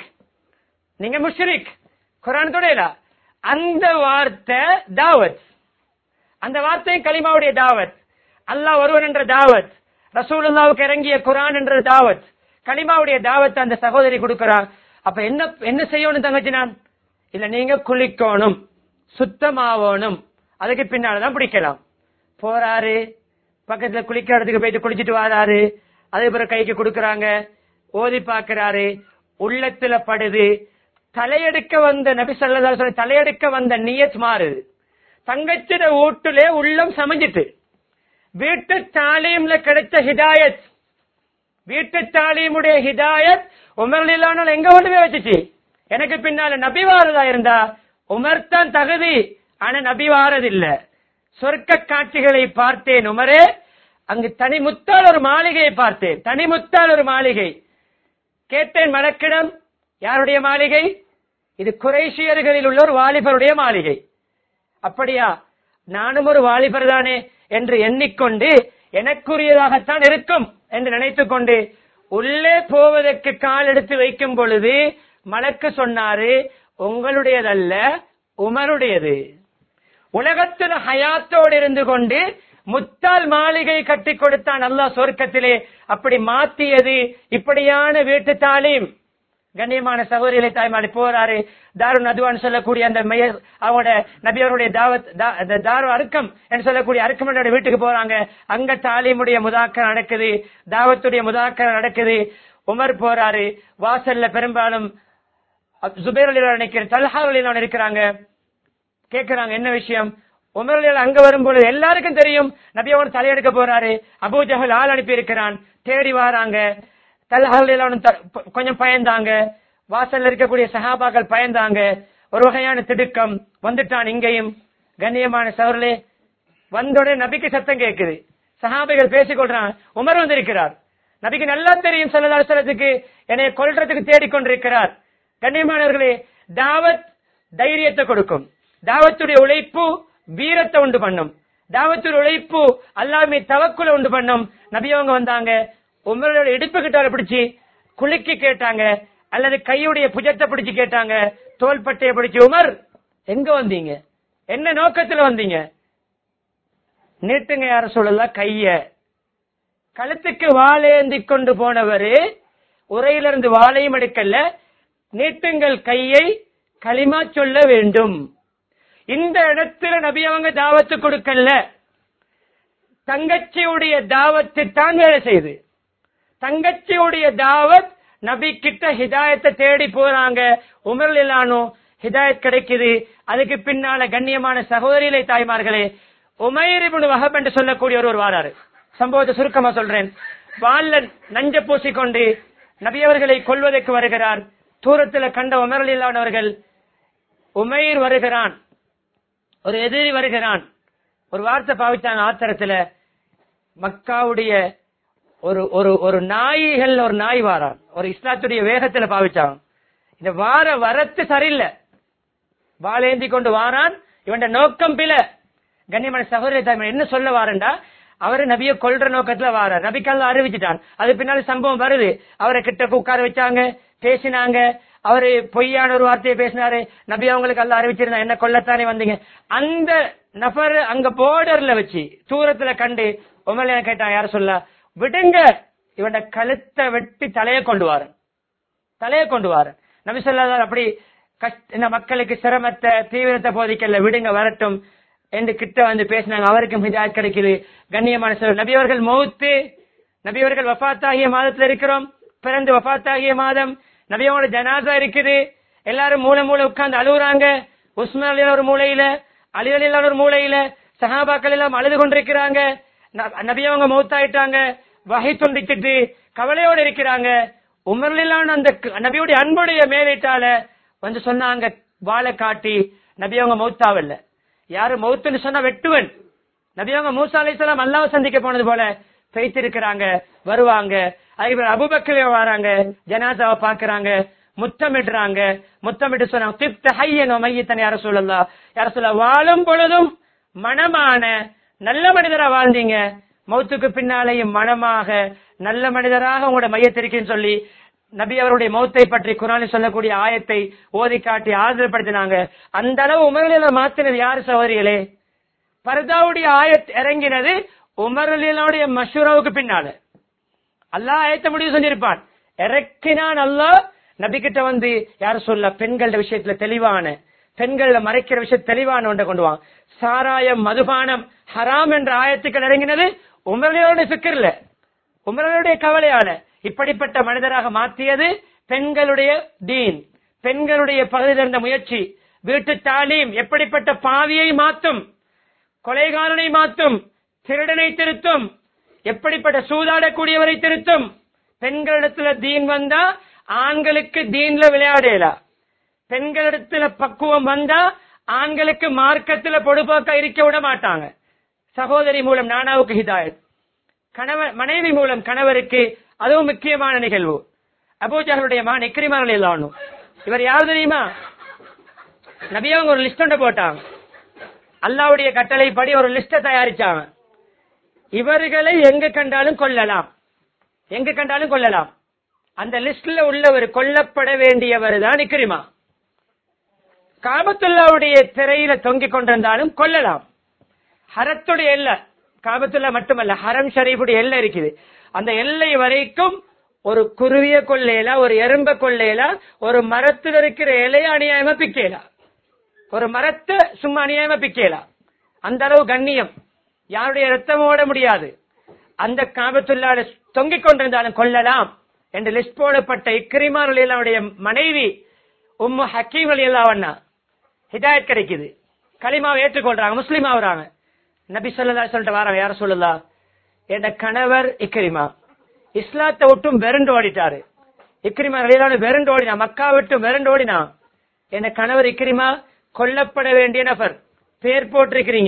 நீங்க முஷ்ரிக் குரான் தொடையலா அந்த வார்த்தை தாவத் அந்த வார்த்தை கலிமாவுடைய தாவத் அல்லாஹ் ஒருவன் என்ற தாவத் ரசூலுல்லாவுக்கு இறங்கிய குரான் என்ற தாவத் கலிமாவுடைய தாவத் அந்த சகோதரி கொடுக்கிறார் அப்ப என்ன என்ன செய்யணும் தங்கச்சி நான் இல்ல நீங்க குளிக்கணும் சுத்தமாவணும் அதுக்கு பின்னாலதான் பிடிக்கலாம் போறாரு பக்கத்துல குளிக்கிற இடத்துக்கு போயிட்டு குளிச்சிட்டு வராரு அதே பிறகு கைக்கு கொடுக்கறாங்க ஓதி பாக்குறாரு உள்ளத்துல படுது தலையெடுக்க வந்த நபி ஸல்லல்லாஹு அலைஹி வஸல்லம் தலையெடுக்க வந்த நியத் மாறுது தங்கச்சிட வீட்டுல உள்ளம் சமைஞ்சிட்டு வீட்டு தாலீம்ல கிடைச்ச ஹிதாயத் வீட்டு தாலீமுடைய ஹிதாயத் உமர்லான எங்க கொண்டு போய் வச்சுச்சு எனக்கு பின்னால நபி வாரதா இருந்தா உமர் தான் தகுதி ஆனா நபி வாரதில்ல சொர்க்க காட்சிகளை பார்த்தேன் உமரே அங்கு தனி முத்தால் ஒரு மாளிகையை பார்த்தேன் தனி முத்தால் ஒரு மாளிகை கேட்டேன் மலக்கிடம் யாருடைய மாளிகை இது குறைஷியர்களில் உள்ள ஒரு வாலிபருடைய மாளிகை அப்படியா நானும் ஒரு வாலிபர் தானே என்று எண்ணிக்கொண்டு எனக்குரியதாகத்தான் இருக்கும் என்று நினைத்துக் கொண்டு உள்ளே போவதற்கு கால் எடுத்து வைக்கும் பொழுது மலக்கு சொன்னாரு உங்களுடையதல்ல உமருடையது உலகத்தில் ஹயாத்தோடு இருந்து கொண்டு முத்தால் மாளிகை கட்டி கொடுத்தான் அல்லாஹ் சொர்க்கத்திலே அப்படி மாத்தியது இப்படியான வீட்டு தாலீம் கண்ணியமான சகோதரிகளை தாய்மாடி போறாரு தாரு நதுவான் சொல்லக்கூடிய அந்த மைய- அவங்களோட நபி அவருடைய தாவத் தா- அந்த தாரு அறுக்கம் என்று சொல்லக்கூடிய அறுக்கமனோட வீட்டுக்கு போறாங்க அங்க தாலீமுடைய முதாக்கர் நடக்குது தாவத்துடைய முதாக்கர் நடக்குது உமர் போறாரு வாசல்ல பெரும்பாலும் சுபேர் அலி நினைக்கிற தல்ஹா அலி இருக்கிறாங்க கேக்குறாங்க என்ன விஷயம் உமர் அங்க வரும்போது எல்லாருக்கும் தெரியும் நபி அவர் தலையெடுக்க போறாரு அபூ ஜஹல் ஆள் அனுப்பி இருக்கிறான் தேடி வராங்க தல்ஹால் கொஞ்சம் பயந்தாங்க வாசல்ல இருக்கக்கூடிய சஹாபாக்கள் பயந்தாங்க ஒரு வகையான திடுக்கம் வந்துட்டான் இங்கேயும் கண்ணியமான சவர்களே வந்தோடனே நபிக்கு சத்தம் கேட்குது சஹாபிகள் பேசிக் கொள்றாங்க உமர் வந்திருக்கிறார் நபிக்கு நல்லா தெரியும் சல்லல்லாஹு அலைஹி வஸல்லத்துக்கு என்னை கொல்றதுக்கு தேடிக்கொண்டிருக்கிறார் கண்ணியமானவர்களே தாவத் தைரியத்தை கொடுக்கும் தாவத்துடைய உழைப்பு வீரத்தை உண்டு பண்ணும் தாவத்துடைய உழைப்பு அல்லாமே தவக்குல உண்டு பண்ணும் நபி அவங்க வந்தாங்க உமரோட இடுப்பு கிட்டார பிடிச்சு குலுக்கி கேட்டாங்க அல்லது கையுடைய புஜத்தை பிடிச்சு கேட்டாங்க தோள்பட்டையை பிடிச்சு உமர் எங்க வந்தீங்க என்ன நோக்கத்துல வந்தீங்க நீட்டுங்க யார சொல்லலாம் கைய கழுத்துக்கு வாழேந்தி கொண்டு போனவரு உரையிலிருந்து வாழையும் எடுக்கல நீட்டுங்கள் கையை களிமா சொல்ல வேண்டும் இந்த இடத்துல நபி அவங்க தாவத்து கொடுக்கல தங்கச்சியுடைய தாவத்து தான் வேலை செய்யுது தங்கச்சியுடைய தாவத் நபி கிட்ட ஹிதாயத்தை தேடி போறாங்க உமர் இல்லானோ ஹிதாயத் கிடைக்குது அதுக்கு பின்னால கண்ணியமான சகோதரிகளை தாய்மார்களே உமைர் இப்னு வஹப் என்று சொல்லக்கூடிய ஒருவர் வாராரு சம்பவத்தை சுருக்கமா சொல்றேன் வால்ல நஞ்ச பூசிக்கொண்டு நபியவர்களை கொல்வதற்கு வருகிறார் தூரத்துல கண்ட உமர் இல்லானவர்கள் உமைர் வருகிறான் ஒரு எதிரி வருகிறான் ஒரு வார்த்தை பாவிச்சாங்க ஆத்திரத்துல மக்காவுடைய ஒரு ஒரு ஒரு நாய்கள் ஒரு நாய் வாரான் ஒரு இஸ்லாத்துடைய வேகத்துல பாவிச்சாங்க இந்த வார வரத்து சரியில்லை வாழேந்தி கொண்டு வாரான் இவன் நோக்கம் பில கண்ணியமான சகோதரி தாய்மை என்ன சொல்ல வாரண்டா அவரு நபிய கொல்ற நோக்கத்துல வாரார் நபிக்கல்ல அறிவிச்சிட்டான் அது பின்னால சம்பவம் வருது அவரை கிட்ட உட்கார வச்சாங்க பேசினாங்க அவரு பொய்யான ஒரு வார்த்தையை பேசினாரு நபி அவங்களுக்கு அல்ல அறிவிச்சிருந்தா என்ன கொல்லத்தானே வந்தீங்க அந்த நபர் அங்க போர்டர்ல வச்சு தூரத்துல கண்டு உமல கேட்டான் யார சொல்ல விடுங்க இவன் கழுத்தை வெட்டி தலையை கொண்டு வாரன் தலையை கொண்டு வாரன் நபி சொல்லாதார் அப்படி கஷ்ட இந்த மக்களுக்கு சிரமத்தை தீவிரத்தை போதிக்கல விடுங்க வரட்டும் என்று கிட்ட வந்து பேசினாங்க அவருக்கும் ஹிதாயத் கிடைக்குது கண்ணியமான சொல்ல நபியவர்கள் மௌத்து நபியவர்கள் வஃபாத்தாகிய மாதத்துல இருக்கிறோம் பிறந்து வஃபாத்தாகிய மாதம் நபியோட ஜனாசா இருக்குது எல்லாரும் மூல மூல உட்கார்ந்து அழுகுறாங்க உஸ்மான் அலி ஒரு மூலையில அலி அலி ஒரு மூலையில சஹாபாக்கள் எல்லாம் அழுது கொண்டிருக்கிறாங்க ந- நபியவங்க மௌத்தாயிட்டாங்க வகை துண்டிச்சிட்டு கவலையோடு இருக்கிறாங்க உமர்லான அந்த க- நபியுடைய அன்புடைய மேலிட்டால வந்து சொன்னாங்க வாழை காட்டி நபியவங்க மௌத்தாவல்ல யாரு மௌத்துன்னு சொன்னா வெட்டுவன் நபியவங்க மூசா அலைஹிஸ்ஸலாம் அல்லாஹ் சந்திக்க போனது போல பேய்த்திருக்கிறாங்க வருவாங்க அதுக்கு அபுபக்கரே வராங்க ஜனாசாவை பாக்குறாங்க முத்தமிடுறாங்க முத்தமிட்டு சொன்னாங்க திப்த ஹையனோ மையத்தன் யார சொல்லலாம் யார சொல்ல வாழும் பொழுதும் மனமான நல்ல மனிதரா வாழ்ந்தீங்க மௌத்துக்கு பின்னாலேயும் மனமாக நல்ல மனிதராக உங்களோட மையத்திருக்குன்னு சொல்லி நபி அவருடைய மௌத்தை பற்றி குரானில் சொல்லக்கூடிய ஆயத்தை ஓதி காட்டி ஆதரப்படுத்தினாங்க அந்த அளவு உமர்களை மாத்தினது யாரு சகோதரிகளே பர்தாவுடைய ஆயத் இறங்கினது உமரலினுடைய மஷூராவுக்கு பின்னால அல்லாஹ் ஆயத்தை முடிவு செஞ்சிருப்பான் இறக்கினான் அல்லாஹ் நபி கிட்ட வந்து யார சொல்ல பெண்கள விஷயத்துல தெளிவான பெண்கள மறைக்கிற விஷயம் தெளிவான ஒன்றை கொண்டு வாங்க சாராயம் மதுபானம் ஹராம் என்ற ஆயத்துக்கள் இறங்கினது உமரலியோட சிக்கர்ல உமரனுடைய கவலையால இப்படிப்பட்ட மனிதராக மாற்றியது பெண்களுடைய தீன் பெண்களுடைய பகுதி இருந்த முயற்சி வீட்டு தாலீம் எப்படிப்பட்ட பாவியை மாற்றும் கொலைகாரனை மாற்றும் திருடனை திருத்தும் எப்படிப்பட்ட சூதாடக்கூடியவரை திருத்தும் பெண்களிடத்துல தீன் வந்தா ஆண்களுக்கு தீன்ல விளையாடலா பெண்களிடத்துல பக்குவம் வந்தா ஆண்களுக்கு மார்க்கத்துல பொடுபோக்கா இருக்க விட மாட்டாங்க சகோதரி மூலம் நானாவுக்கு ஹிதாயத் கணவர் மனைவி மூலம் கணவருக்கு அதுவும் முக்கியமான நிகழ்வு அபூஜர்களுடைய மகன் இக்ரிமான் இல்லானு இவர் யார் தெரியுமா நபியவங்க ஒரு லிஸ்ட் ஒன்று போட்டாங்க அல்லாவுடைய கட்டளைப்படி ஒரு லிஸ்ட தயாரிச்சாங்க இவர்களை எங்க கண்டாலும் கொல்லலாம் எங்க கண்டாலும் கொல்லலாம் அந்த லிஸ்ட்ல உள்ளவர் கொல்லப்பட வேண்டியவர் தான் இக்ரிமா காபத்துல்லாவுடைய திரையில தொங்கிக் கொண்டிருந்தாலும் கொல்லலாம் ஹரத்துடைய எல்லை காபத்துல்லா மட்டுமல்ல ஹரம் ஷரீஃபுடைய எல்லை இருக்குது அந்த எல்லை வரைக்கும் ஒரு குருவிய கொள்ளையில ஒரு எறும்ப கொள்ளையில ஒரு மரத்துல இருக்கிற இலைய அநியாயமா பிக்கலாம் ஒரு மரத்தை சும்மா அநியாயமா பிக்கலாம் அந்த அளவு கண்ணியம் யாருடைய ரத்தம் ஓட முடியாது அந்த காபத்துள்ளால தொங்கிக் கொண்டிருந்தாலும் கொல்லலாம் என்று லிஸ்ட் போடப்பட்ட இக்ரிமார் அலிலாவுடைய மனைவி உம்மு ஹக்கீம் அலிலாவண்ணா ஹிதாயத் கிடைக்குது களிமாவை ஏற்றுக்கொள்றாங்க முஸ்லீம் ஆகுறாங்க நபி சொல்லலா சொல்லிட்டு வராங்க யார சொல்லலாம் என் கணவர் இக்ரிமா இஸ்லாத்தை விட்டும் வெரண்டு ஓடிட்டாரு இக்ரிமா அலிலான வெரண்டு ஓடினா மக்கா விட்டு வெரண்டு ஓடினா என் கணவர் இக்ரிமா கொல்லப்பட வேண்டிய நபர் பேர் போட்டிருக்கிறீங்க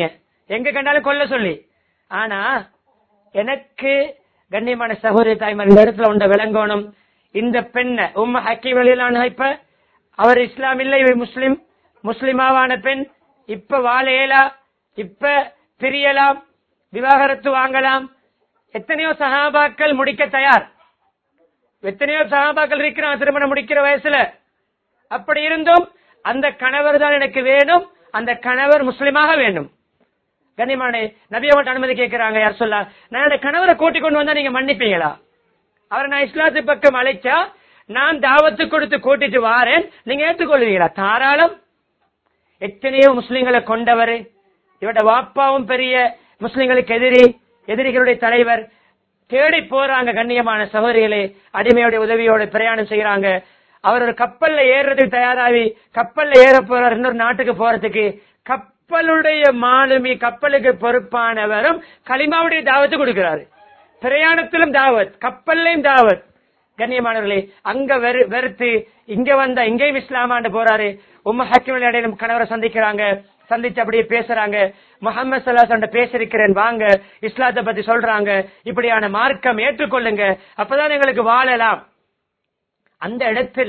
எங்க கண்டாலும் கொல்ல சொல்லி ஆனா எனக்கு கண்ணியமான சகோதரி தாய்மார் இந்த இடத்துல உண்ட விளங்கணும் இந்த பெண்ண உம்ம ஹக்கீம் வழியிலான இப்ப அவர் இஸ்லாம் இல்லை இவர் முஸ்லிம் முஸ்லிமாவான பெண் இப்ப வாழ இயலா இப்ப பிரியலாம் விவாகரத்து வாங்கலாம் எத்தனையோ சகாபாக்கள் முடிக்க தயார் எத்தனையோ சகாபாக்கள் இருக்கிறான் திருமணம் முடிக்கிற வயசுல அப்படி இருந்தும் அந்த கணவர் தான் எனக்கு வேணும் அந்த கணவர் முஸ்லிமாக வேண்டும் கண்ணியமானே நபி அவங்கள்ட்ட அனுமதி கேட்கிறாங்க யார் சொல்லா நான் என்னோட கணவரை கூட்டிக் கொண்டு வந்தா நீங்க மன்னிப்பீங்களா அவரை நான் இஸ்லாத்து பக்கம் அழைச்சா நான் தாவத்து கொடுத்து கூட்டிட்டு வாரேன் நீங்க ஏற்றுக்கொள்வீங்களா தாராளம் எத்தனையோ முஸ்லிம்களை கொண்டவர் இவட வாப்பாவும் பெரிய முஸ்லிம்களுக்கு எதிரி எதிரிகளுடைய தலைவர் தேடி போறாங்க கண்ணியமான சகோதரிகளே அடிமையோட உதவியோட பிரயாணம் செய்யறாங்க அவர் ஒரு கப்பல்ல ஏறுறதுக்கு தயாராகி கப்பல்ல ஏற போறார் இன்னொரு நாட்டுக்கு போறதுக்கு கப்பலுடைய மாலுமி கப்பலுக்கு பொறுப்பானவரும் களிமாவுடைய தாவத்து கொடுக்கிறாரு பிரயாணத்திலும் தாவத் கப்பல்லையும் தாவத் கண்ணியமானவர்களே அங்க வெறு- வெறுத்து இங்க வந்தா இங்கேயும் இஸ்லாமாண்டு போறாரு உம்ம ஹக்கிம் இடையிலும் கணவரை சந்திக்கிறாங்க சந்திச்சு அப்படியே பேசுறாங்க முகமது சல்லாசன் பேசிருக்கிறேன் வாங்க இஸ்லாத்தை பத்தி சொல்றாங்க இப்படியான மார்க்கம் ஏற்றுக்கொள்ளுங்க அப்பதான் எங்களுக்கு வாழலாம் அந்த இடத்துல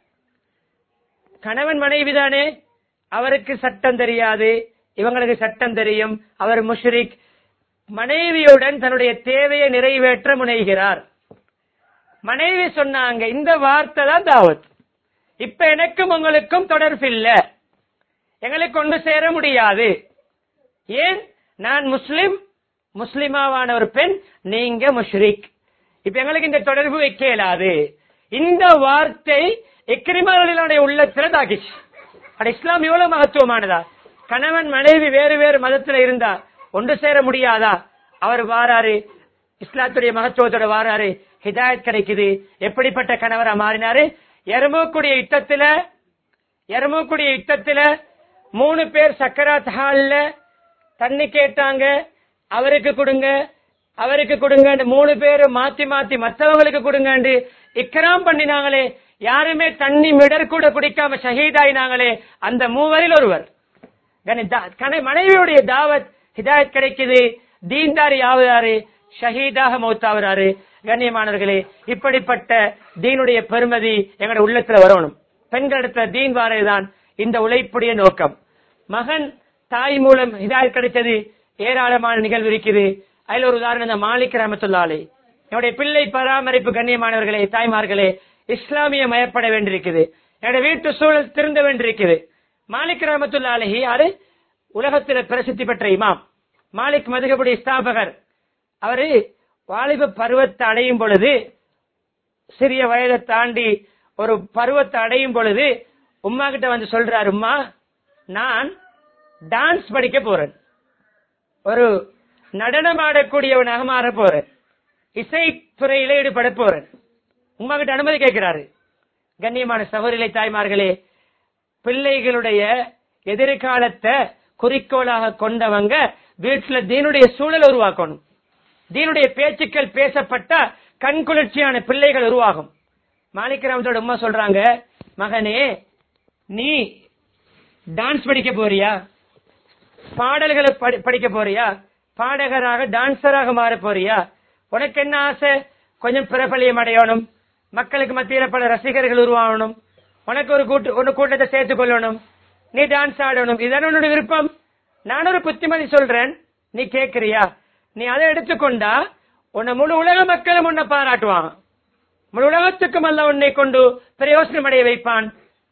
கணவன் மனைவி தானே அவருக்கு சட்டம் தெரியாது இவங்களுக்கு சட்டம் தெரியும் அவர் முஷ்ரிக் மனைவியுடன் தன்னுடைய தேவையை நிறைவேற்ற முனைகிறார் மனைவி சொன்னாங்க இந்த வார்த்தை தான் தாவத் இப்ப எனக்கும் உங்களுக்கும் தொடர்பு இல்ல எங்களுக்கு கொண்டு சேர முடியாது ஏன் நான் முஸ்லிம் முஸ்லிமாவான ஒரு பெண் நீங்க முஷ்ரிக் இப்ப எங்களுக்கு இந்த தொடர்பு வைக்க இயலாது இந்த வார்த்தை எக்கிரிமாவுடைய உள்ளத்துல தாக்கிச்சு அட இஸ்லாம் எவ்வளவு மகத்துவமானதா கணவன் மனைவி வேறு வேறு மதத்துல இருந்தா ஒன்று சேர முடியாதா அவர் வாராரு இஸ்லாத்துடைய மகத்துவத்தோட வாராரு ஹிதாயத் கிடைக்குது எப்படிப்பட்ட கணவரா மாறினாரு எருமக்கூடிய யுத்தத்துல எருமக்கூடிய யுத்தத்துல மூணு பேர் சக்கராத் ஹால்ல தண்ணி கேட்டாங்க அவருக்கு கொடுங்க அவருக்கு கொடுங்க மூணு பேரு மாத்தி மாத்தி மத்தவங்களுக்கு கொடுங்கன்னு இக்கராம் பண்ணினாங்களே யாருமே தண்ணி மிடர் கூட குடிக்காம ஷஹீதாயினாங்களே அந்த மூவரில் ஒருவர் கனி- தா- கனை- மனைவியுடைய தாவத் ஹிதாயத் கிடைக்குது தீன்தாரி ஆகுறாரு ஷஹீதாக மௌத்தாகிறாரு கண்ணியமானவர்களே இப்படிப்பட்ட தீனுடைய பெருமதி எங்களுடைய உள்ளத்துல வரணும் பெண்களிடத்துல தீன் வாரதுதான் இந்த உழைப்புடைய நோக்கம் மகன் தாய் மூலம் ஹிதாயத் கிடைச்சது ஏராளமான நிகழ்வு இருக்குது அதுல ஒரு உதாரணம் இந்த மாலிக் ரஹமத்துல்லாலே என்னுடைய பிள்ளை பராமரிப்பு கண்ணியமானவர்களே தாய்மார்களே இஸ்லாமிய மயப்பட வேண்டியிருக்குது என்னுடைய வீட்டு சூழல் திருந்த வேண்டியிருக்குது மாலிக் ரஹமத்துல்லா அலஹி யாரு உலகத்தில் பிரசித்தி பெற்ற இமாம் மாலிக் மதுகபுடைய ஸ்தாபகர் அவரு வாலிப பருவத்தை அடையும் பொழுது சிறிய வயதை தாண்டி ஒரு பருவத்தை அடையும் பொழுது உம்மா கிட்ட வந்து சொல்றாரு உம்மா நான் டான்ஸ் படிக்க போறேன் ஒரு நடனம் ஆடக்கூடியவனாக மாற போறேன் இசை துறையில ஈடுபட போறேன் உம்மா கிட்ட அனுமதி கேட்கிறாரு கண்ணியமான சகோதரிகளை தாய்மார்களே பிள்ளைகளுடைய எதிர்காலத்தை குறிக்கோளாக கொண்டவங்க வீட்டுல தீனுடைய சூழல் உருவாக்கணும் தீனுடைய பேச்சுக்கள் பேசப்பட்ட கண்குளிர்ச்சியான பிள்ளைகள் உருவாகும் மாணிக்கராமத்தோட உம்மா சொல்றாங்க மகனே நீ டான்ஸ் படிக்க போறியா பாடல்களை படி- படிக்க போறியா பாடகராக டான்சராக மாற போறியா உனக்கு என்ன ஆசை கொஞ்சம் பிரபலியம் அடையணும் மக்களுக்கு மத்தியில பல ரசிகர்கள் உருவாகணும் உனக்கு ஒரு கூட்டு ஒரு கூட்டத்தை சேர்த்துக் கொள்ளணும் நீ டான்ஸ் ஆடணும் இதுதானே உன்னோட விருப்பம் நான் ஒரு புத்திமதி சொல்றேன் நீ கேக்குறியா நீ அதை எடுத்துக்கொண்டா உன்னை முழு உலக மக்களும் உன்னை பாராட்டுவான் முழு உலகத்துக்கும் அல்ல உன்னை கொண்டு பிரயோசனம் அடைய வைப்பான்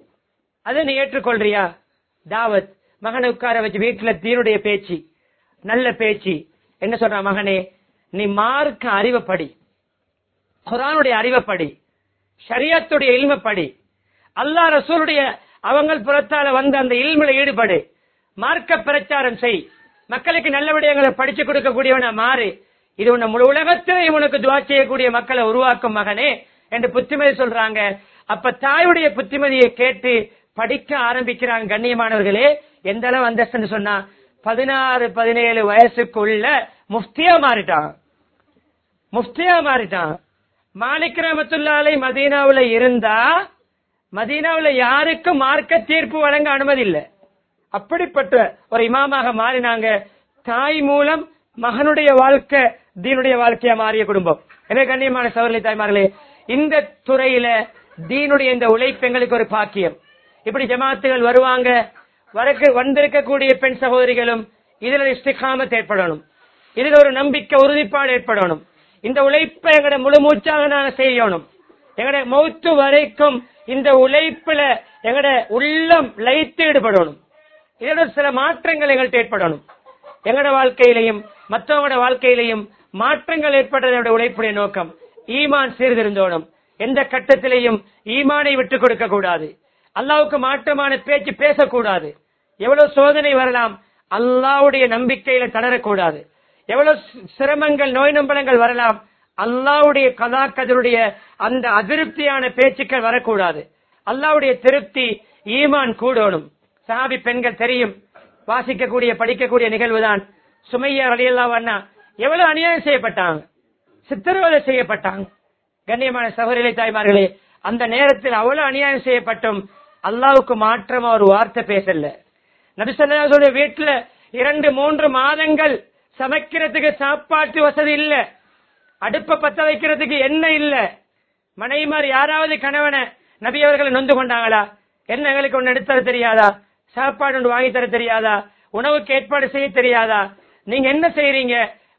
அதை நீ ஏற்றுக்கொள்றியா தாவத் மகனை உட்கார வச்சு வீட்டுல தீனுடைய பேச்சு நல்ல பேச்சு என்ன சொல்ற மகனே நீ மார்க்க அறிவைப்படி குரானுடைய அறிவைப்படி ஷரியத்துடைய இல்மப்படி அல்லாஹ் ரசூலுடைய அவங்கள் புறத்தால வந்த அந்த இல்மில ஈடுபடு மார்க்க பிரச்சாரம் செய் மக்களுக்கு நல்ல விடயங்களை படிச்சு கொடுக்கக்கூடியவன மாறு இது உன்னை முழு உலகத்திலே உனக்கு துவா செய்யக்கூடிய மக்களை உருவாக்கும் மகனே என்று புத்திமதி சொல்றாங்க அப்ப தாயுடைய புத்திமதியை கேட்டு படிக்க ஆரம்பிக்கிறாங்க கண்ணியமானவர்களே எந்த அளவு அந்தஸ்துன்னு சொன்னா பதினாறு பதினேழு வயசுக்குள்ள முஃப்தியா மாறிட்டான் முஃப்தியா மாறிட்டான் மாலிக் ரஹமத்துல்லாலை மதீனாவுல இருந்தா மதீனாவுல யாருக்கும் மார்க்க தீர்ப்பு வழங்க அனுமதி இல்ல அப்படிப்பட்ட ஒரு இமாமாக மாறினாங்க தாய் மூலம் மகனுடைய வாழ்க்கை தீனுடைய வாழ்க்கையா மாறிய குடும்பம் எனவே கண்ணியமான சவர்களை தாய்மார்களே இந்த துறையில தீனுடைய இந்த உழைப்பு எங்களுக்கு ஒரு பாக்கியம் இப்படி ஜமாத்துகள் வருவாங்க வரக்கு வந்திருக்கக்கூடிய பெண் சகோதரிகளும் இதுல இஸ்திகாமத் ஏற்படணும் இதுல ஒரு நம்பிக்கை உறுதிப்பாடு ஏற்படணும் இந்த உழைப்பை எங்கட முழு மூச்சாக நாங்க செய்யணும் எங்கட மௌத்து வரைக்கும் இந்த உழைப்புல எங்கட உள்ளம் லைத்து ஈடுபடணும் இதோட சில மாற்றங்கள் எங்கள்கிட்ட ஏற்படணும் எங்கட வாழ்க்கையிலையும் மற்றவங்களோட வாழ்க்கையிலையும் மாற்றங்கள் ஏற்படுறதோட உழைப்புடைய நோக்கம் ஈமான் சீர்திருந்தோணும் எந்த கட்டத்திலையும் ஈமானை விட்டுக் கொடுக்க கூடாது அல்லாவுக்கு மாற்றமான பேச்சு பேசக்கூடாது எவ்வளவு சோதனை வரலாம் அல்லாவுடைய நம்பிக்கையில தளரக்கூடாது எவ்வளவு சி- சிரமங்கள் நோய் நம்பலங்கள் வரலாம் அல்லாவுடைய கதாக்கதருடைய அந்த அதிருப்தியான பேச்சுக்கள் வரக்கூடாது அல்லாவுடைய திருப்தி ஈமான் கூடணும் சஹாபி பெண்கள் தெரியும் வாசிக்கக்கூடிய படிக்கக்கூடிய நிகழ்வுதான் சுமையா அலியல்லா அண்ணா எவ்வளவு அநியாயம் செய்யப்பட்டாங்க சித்திரவதை செய்யப்பட்டாங்க கண்ணியமான சகோதரி தாய்மார்களே அந்த நேரத்தில் அவ்வளவு அநியாயம் செய்யப்பட்டும் அல்லாவுக்கு மாற்றமா ஒரு வார்த்தை பேசல நபிசல்லாவுடைய வீட்டுல இரண்டு மூன்று மாதங்கள் சமைக்கிறதுக்கு சாப்பாட்டு வசதி இல்ல அடுப்ப பத்த வைக்கிறதுக்கு எண்ணெய் இல்ல மனைவிமார் யாராவது கணவனை நபி அவர்களை நொந்து கொண்டாங்களா என்ன எங்களுக்கு ஒண்ணு எடுத்து தர தெரியாதா சாப்பாடு ஒன்று வாங்கி தர தெரியாதா உணவுக்கு ஏற்பாடு செய்ய தெரியாதா நீங்க என்ன செய்றீங்க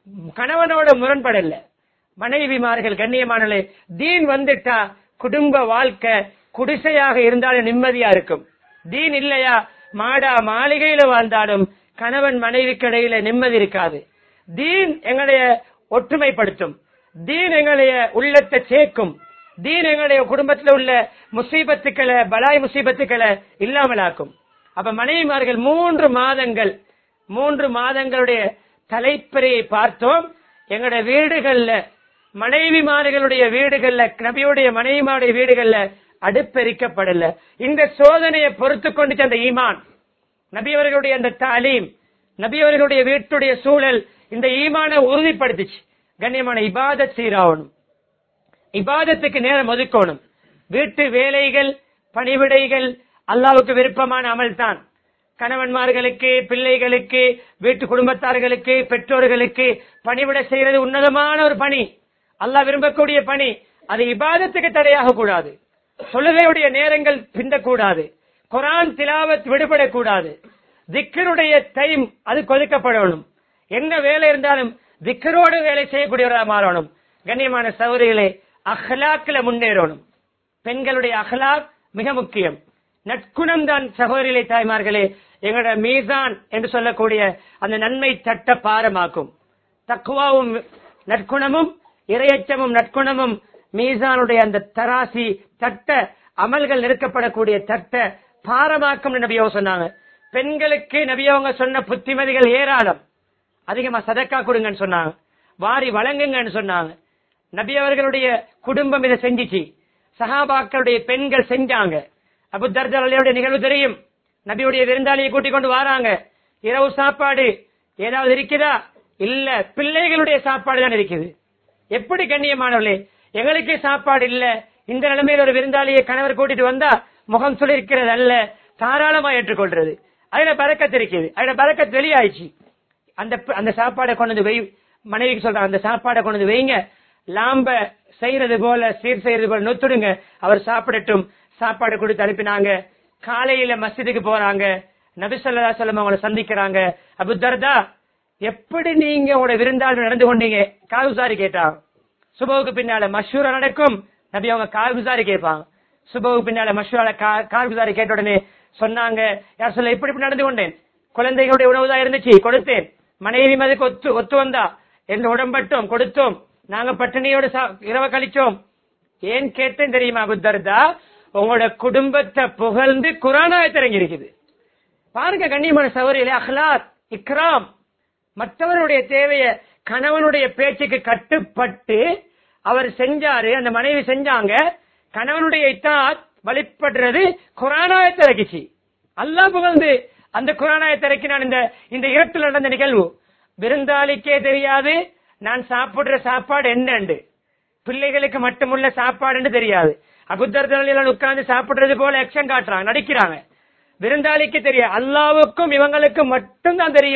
கணவனோட முரண்படல மனைவிமார்கள் கண்ணியமானலே தீன் வந்துட்டா குடும்ப வாழ்க்கை குடிசையாக இருந்தாலும் நிம்மதியா இருக்கும் தீன் இல்லையா மாடா மாளிகையில வாழ்ந்தாலும் கணவன் மனைவிக்கு இடையில நிம்மதி இருக்காது தீன் எங்களுடைய ஒற்றுமைப்படுத்தும் தீன் எங்களுடைய உள்ளத்தை சேர்க்கும் தீன் எங்களுடைய குடும்பத்தில் உள்ள முசீபத்துக்களை பலாய் முசீபத்துக்களை இல்லாமலாக்கும் அப்ப மனைவிமார்கள் மூன்று மாதங்கள் மூன்று மாதங்களுடைய தலைப்பிறையை பார்த்தோம் எங்களுடைய வீடுகள்ல மனைவிமார்களுடைய வீடுகள்ல நபியுடைய மனைவிமாருடைய வீடுகள்ல அடுப்பெரிக்கப்படல இந்த சோதனையை பொறுத்து கொண்டு அந்த ஈமான் நபி அவர்களுடைய அந்த தாலீம் நபி அவர்களுடைய வீட்டுடைய சூழல் இந்த ஈமான உறுதிப்படுத்திச்சு கண்ணியமான இபாதத் சீராகணும் இபாதத்துக்கு நேரம் ஒதுக்கணும் வீட்டு வேலைகள் பணிவிடைகள் அல்லாவுக்கு விருப்பமான அமல் தான் கணவன்மார்களுக்கு பிள்ளைகளுக்கு வீட்டு குடும்பத்தார்களுக்கு பெற்றோர்களுக்கு பணிவிடை செய்யறது உன்னதமான ஒரு பணி அல்லாஹ் விரும்பக்கூடிய பணி அது இபாதத்துக்கு தடையாக கூடாது தொழுகையுடைய நேரங்கள் பிந்தக்கூடாது குரான் திலாவத் விடுபடக்கூடாது திக்கருடைய டைம் அது கொதுக்கப்படணும் என்ன வேலை இருந்தாலும் திக்கரோடு வேலை செய்யக்கூடியவராக மாறணும் கண்ணியமான சௌரிகளே அஹ்லாக்ல முன்னேறணும் பெண்களுடைய அஹ்லாக் மிக முக்கியம் நற்குணம் தான் சகோதரிகளை தாய்மார்களே எங்களோட மீசான் என்று சொல்லக்கூடிய அந்த நன்மை தட்ட பாரமாக்கும் தக்குவாவும் நற்குணமும் இரையச்சமும் நற்குணமும் மீசானுடைய அந்த தராசி தட்ட அமல்கள் நெருக்கப்படக்கூடிய தட்ட பாரமாக்கும் நபியவங்க சொன்னாங்க பெண்களுக்கு நபியவங்க சொன்ன புத்திமதிகள் ஏராளம் அதிகமா சதக்கா கொடுங்கன்னு சொன்னாங்க வாரி வழங்குங்கன்னு சொன்னாங்க நபி அவர்களுடைய குடும்பம் இதை செஞ்சிச்சு சஹாபாக்களுடைய பெண்கள் செஞ்சாங்க அபு தர்ஜாலியுடைய நிகழ்வு தெரியும் நபியுடைய விருந்தாளியை கூட்டிக் கொண்டு வராங்க இரவு சாப்பாடு ஏதாவது இருக்குதா இல்ல பிள்ளைகளுடைய சாப்பாடு தான் இருக்குது எப்படி கண்ணியமானவர்களே எங்களுக்கே சாப்பாடு இல்ல இந்த நிலைமையில் ஒரு விருந்தாளியை கணவர் கூட்டிட்டு வந்தா முகம் சொல்லிருக்கிறது அல்ல தாராளமா ஏற்றுக்கொள்றது அதுல பறக்கத்து இருக்குது அதுல பறக்கத்து வெளியாயிடுச்சு அந்த அந்த சாப்பாடை கொண்டு வந்து வை மனைவிக்கு சொல்றாங்க அந்த சாப்பாடை கொண்டு வந்து வைங்க லாம்ப செய்யறது போல சீர் செய்யறது போல நொத்துடுங்க அவர் சாப்பிடட்டும் சாப்பாடு கொடுத்து அனுப்பினாங்க காலையில மஸ்ஜிதுக்கு போறாங்க நபிசல்லா சொல்லம் அவங்களை சந்திக்கிறாங்க அபு தர்தா எப்படி நீங்க உங்களோட விருந்தாளர் நடந்து கொண்டீங்க காகுசாரி கேட்டான் சுபவுக்கு பின்னால மஷூரா நடக்கும் நபி அவங்க கார்குசாரி கேட்பாங்க சுபவுக்கு பின்னால மஷூரால கார்குசாரி கேட்ட உடனே சொன்னாங்க யார் சொல்ல இப்படி இப்படி நடந்து கொண்டேன் குழந்தைகளுடைய உணவு தான் இருந்துச்சு கொடுத்தேன் மனைவி மதுக்கு ஒத்து ஒத்து வந்தா என்று உடம்பட்டோம் கொடுத்தோம் நாங்க பட்டினியோடு சா- இரவ கழிச்சோம் ஏன் கேட்டேன் தெரியுமா புத்தர்தா உங்களோட குடும்பத்தை புகழ்ந்து குரானாய் திறங்கி இருக்குது பாருங்க கண்ணியமான சௌரியில அஹ்லாத் இக்ராம் மற்றவருடைய தேவைய கணவனுடைய பேச்சுக்கு கட்டுப்பட்டு அவர் செஞ்சாரு அந்த மனைவி செஞ்சாங்க கணவனுடைய இத்தாத் வழிபடுறது குரானாயத்தை இறக்கிச்சு அல்லாஹ் புகழ்ந்து அந்த குரானாயத்தை இறக்கினான் இந்த இந்த இரட்டில் நடந்த நிகழ்வு விருந்தாளிக்கே தெரியாது நான் சாப்பிடுற சாப்பாடு என்னண்டு பிள்ளைகளுக்கு மட்டுமுள்ள சாப்பாடுன்னு தெரியாது அபுத்தர்தலில் உட்கார்ந்து சாப்பிடுறது போல ஆக்ஷன் காட்டுறாங்க நடிக்கிறாங்க விருந்தாளிக்கு தெரியும் அல்லாவுக்கும் இவங்களுக்கும் மட்டும்தான் தெரியும்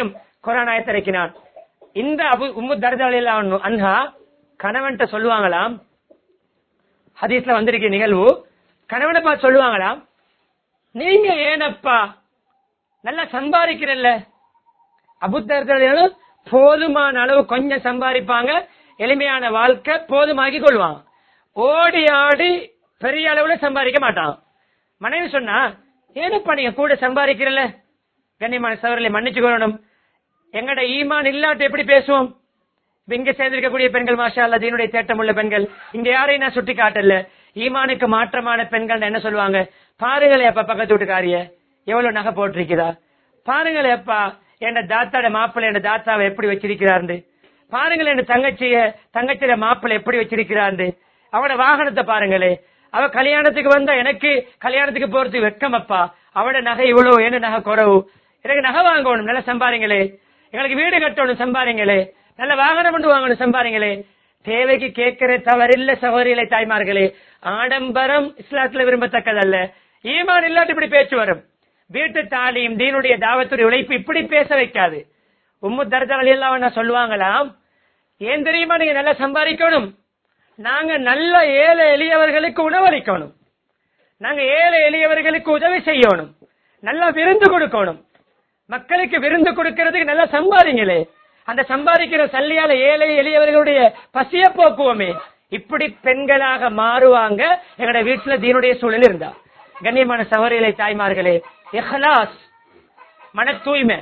குரான் ஆயத்திறக்கினான் இந்த அபு உம்மு தர்ஜாலில் அன்ஹா கணவன்கிட்ட சொல்லுவாங்களாம் ஹதீஸ்ல வந்திருக்க நிகழ்வு கணவனை பார்த்து சொல்லுவாங்களாம் நீங்க ஏனப்பா நல்லா சம்பாதிக்கிறல்ல அபுத்தர்கள் போதுமான அளவு கொஞ்சம் சம்பாதிப்பாங்க எளிமையான வாழ்க்கை போதுமாக்கி கொள்வாங்க ஓடி ஆடி பெரிய அளவுல சம்பாதிக்க மாட்டான் மனைவி சொன்னா ஏனப்பா நீங்க கூட சம்பாதிக்கிறல்ல கண்ணியமான சவர்களை மன்னிச்சு கொள்ளணும் எங்கட ஈமான் இல்லாட்ட எப்படி பேசுவோம் இப்ப இங்க சேர்ந்திருக்கக்கூடிய பெண்கள் மாஷா அல்ல தீனுடைய தேட்டம் உள்ள பெண்கள் இங்க யாரையும் நான் சுட்டி காட்டல ஈமானுக்கு மாற்றமான பெண்கள் என்ன சொல்லுவாங்க பாருங்களே அப்பா பக்கத்து வீட்டுக்காரிய எவ்வளவு நகை போட்டிருக்கிறா பாருங்களே அப்பா என் தாத்தாட மாப்பிள்ளை என் தாத்தாவை எப்படி வச்சிருக்கிறாரு பாருங்களேன் என் தங்கச்சிய தங்கச்சியோட மாப்பிள்ளை எப்படி வச்சிருக்கிறாரு அவட வாகனத்தை பாருங்களே அவ கல்யாணத்துக்கு வந்தா எனக்கு கல்யாணத்துக்கு போறதுக்கு வெட்கம் அப்பா அவட நகை இவ்வளவு என்ன நகை குறவு எனக்கு நகை வாங்கணும் நல்லா சம்பாரிங்களே எங்களுக்கு வீடு கட்டணும் சம்பாரிங்களே நல்ல வாகனம் கொண்டு வாங்கணும் சம்பாரிங்களே தேவைக்கு கேட்கிற தவறில்ல சகோதரிகளை தாய்மார்களே ஆடம்பரம் இஸ்லாத்துல விரும்பத்தக்கதல்ல ஈமான் இல்லாட்டி இப்படி பேச்சு வரும் வீட்டு தாலியும் தீனுடைய தாவத்துடைய உழைப்பு இப்படி பேச வைக்காது உம்மு தர்ஜால் எல்லாம் என்ன சொல்லுவாங்களாம் ஏன் தெரியுமா நீங்க நல்லா சம்பாதிக்கணும் நாங்க நல்ல ஏழை எளியவர்களுக்கு உணவளிக்கணும் நாங்க ஏழை எளியவர்களுக்கு உதவி செய்யணும் நல்லா விருந்து கொடுக்கணும் மக்களுக்கு விருந்து கொடுக்கிறதுக்கு நல்லா சம்பாதிங்களே அந்த சம்பாதிக்கிற சல்லியால ஏழை எளியவர்களுடைய பசிய போக்குவோமே இப்படி பெண்களாக மாறுவாங்க எங்கட வீட்டுல தீனுடைய சூழல் இருந்தா கண்ணியமான சவரிகளை தாய்மார்களே இஹ்லாஸ் மன தூய்மை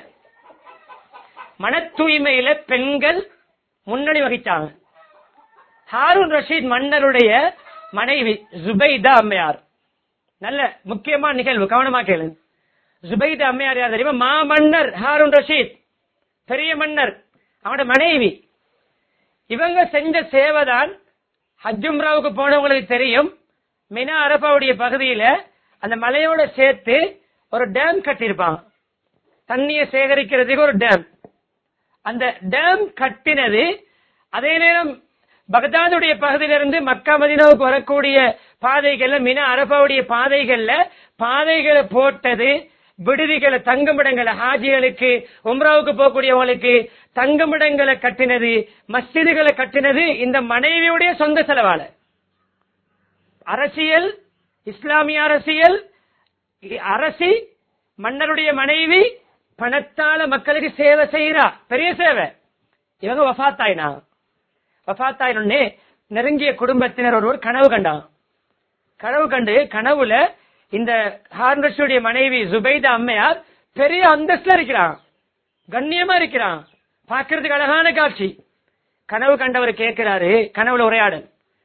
மன தூய்மையில பெண்கள் முன்னணி வகித்தாங்க ஹாரூன் ரஷீத் மன்னருடைய மனைவி ஜுபைதா அம்மையார் நல்ல முக்கியமான நிகழ்வு கவனமா கேளுங்க ஜுபைதா அம்மையார் யார் தெரியுமா மா மன்னர் ஹாரூன் ரஷீத் பெரிய மன்னர் அவனோட மனைவி இவங்க செஞ்ச சேவைதான் ஹஜ்ஜும்ராவுக்கு போனவங்களுக்கு தெரியும் மினா அரபாவுடைய பகுதியில அந்த மலையோட சேர்த்து ஒரு டேம் கட்டியிருப்பாங்க தண்ணியை சேகரிக்கிறதுக்கு ஒரு டேம் அந்த டேம் கட்டினது அதே நேரம் பகதாதுடைய பகுதியிலிருந்து மக்கா மதினாவுக்கு வரக்கூடிய பாதைகள்ல மினா அரபாவுடைய பாதைகள்ல பாதைகளை போட்டது விடுதிகளை தங்குமிடங்களை ஹாஜிகளுக்கு உம்ராவுக்கு போகக்கூடியவங்களுக்கு தங்குமிடங்களை கட்டினது மஸ்ஜிதுகளை கட்டினது இந்த மனைவியுடைய சொந்த செலவால அரசியல் இஸ்லாமிய அரசியல் இ- அரசி மன்னருடைய மனைவி பணத்தால மக்களுக்கு சேவை செய்யறா பெரிய சேவை இவங்க வஃத்தாயினா வஃத்தாயினே நெருங்கிய குடும்பத்தினர் ஒருவர் கனவு கண்டான் கனவு கண்டு கனவுல இந்த ஹார்னஸுடைய மனைவி ஜுபைதா அம்மையார் பெரிய அந்தஸ்துல இருக்கிறான் கண்ணியமா இருக்கிறான் பார்க்கிறதுக்கு அழகான காட்சி கனவு கண்டவர் கேட்கிறாரு கனவுல உரையாடல்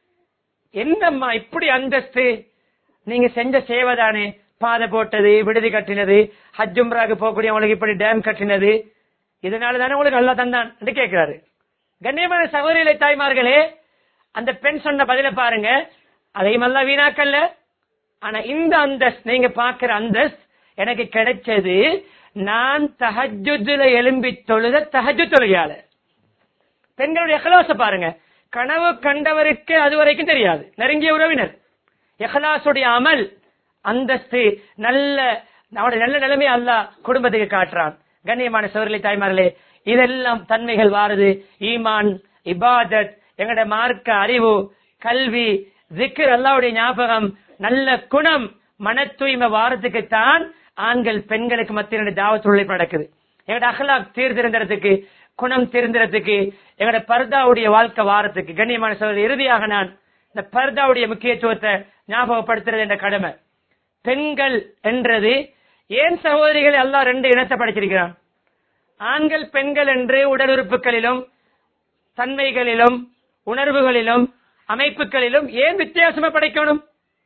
என்னம்மா இப்படி அந்தஸ்து நீங்க செஞ்ச சேவை தானே பாதை போட்டது விடுதி கட்டினது ஹஜ்ஜும்ராக்கு போகக்கூடிய உங்களுக்கு இப்படி டேம் கட்டினது இதனால தானே உங்களுக்கு நல்லா தந்தான் என்று கேட்கிறாரு கண்ணியமான சகோதரிகளை தாய்மார்களே அந்த பெண் சொன்ன பதில பாருங்க அதையும் எல்லாம் வீணாக்கல்ல ஆனா இந்த அந்தஸ்த் நீங்க பாக்குற அந்தஸ்த் எனக்கு கிடைச்சது நான் தஹஜுல எழும்பி தொழுத தஹஜு தொழுகையால பெண்களுடைய எஹ்லாச பாருங்க கனவு கண்டவருக்கு அது வரைக்கும் தெரியாது நெருங்கிய உறவினர் எஹ்லாசுடைய அமல் அந்தஸ்து நல்ல அவனுடைய நல்ல நிலைமை அல்லாஹ் குடும்பத்துக்கு காட்டுறான் கண்ணியமான சோர்களை தாய்மார்களே இதெல்லாம் தன்மைகள் வாருது ஈமான் இபாதத் எங்கட மார்க்க அறிவு கல்வி ஜிக்கர் அல்லாவுடைய ஞாபகம் நல்ல குணம் மன தூய்மை வாரத்துக்கு தான் ஆண்கள் பெண்களுக்கு மத்திய தாவத் உழைப்பு நடக்குது எங்கட அகலாக் தீர்ந்திருந்ததுக்கு குணம் தெரிந்திரத்துக்கு எங்கட பர்தாவுடைய வாழ்க்கை வாரத்துக்கு கண்ணியமான சோதரி இறுதியாக நான் இந்த பர்தாவுடைய முக்கியத்துவத்தை ஞாபகப்படுத்துறது என்ற கடமை பெண்கள் என்றது ஏன் சகோதரிகள் எல்லாம் ரெண்டு இனத்தை படைச்சிருக்கிறான் ஆண்கள் பெண்கள் என்று உடல் உறுப்புகளிலும் தன்மைகளிலும் உணர்வுகளிலும் அமைப்புகளிலும் ஏன் வித்தியாசமா படைக்கணும்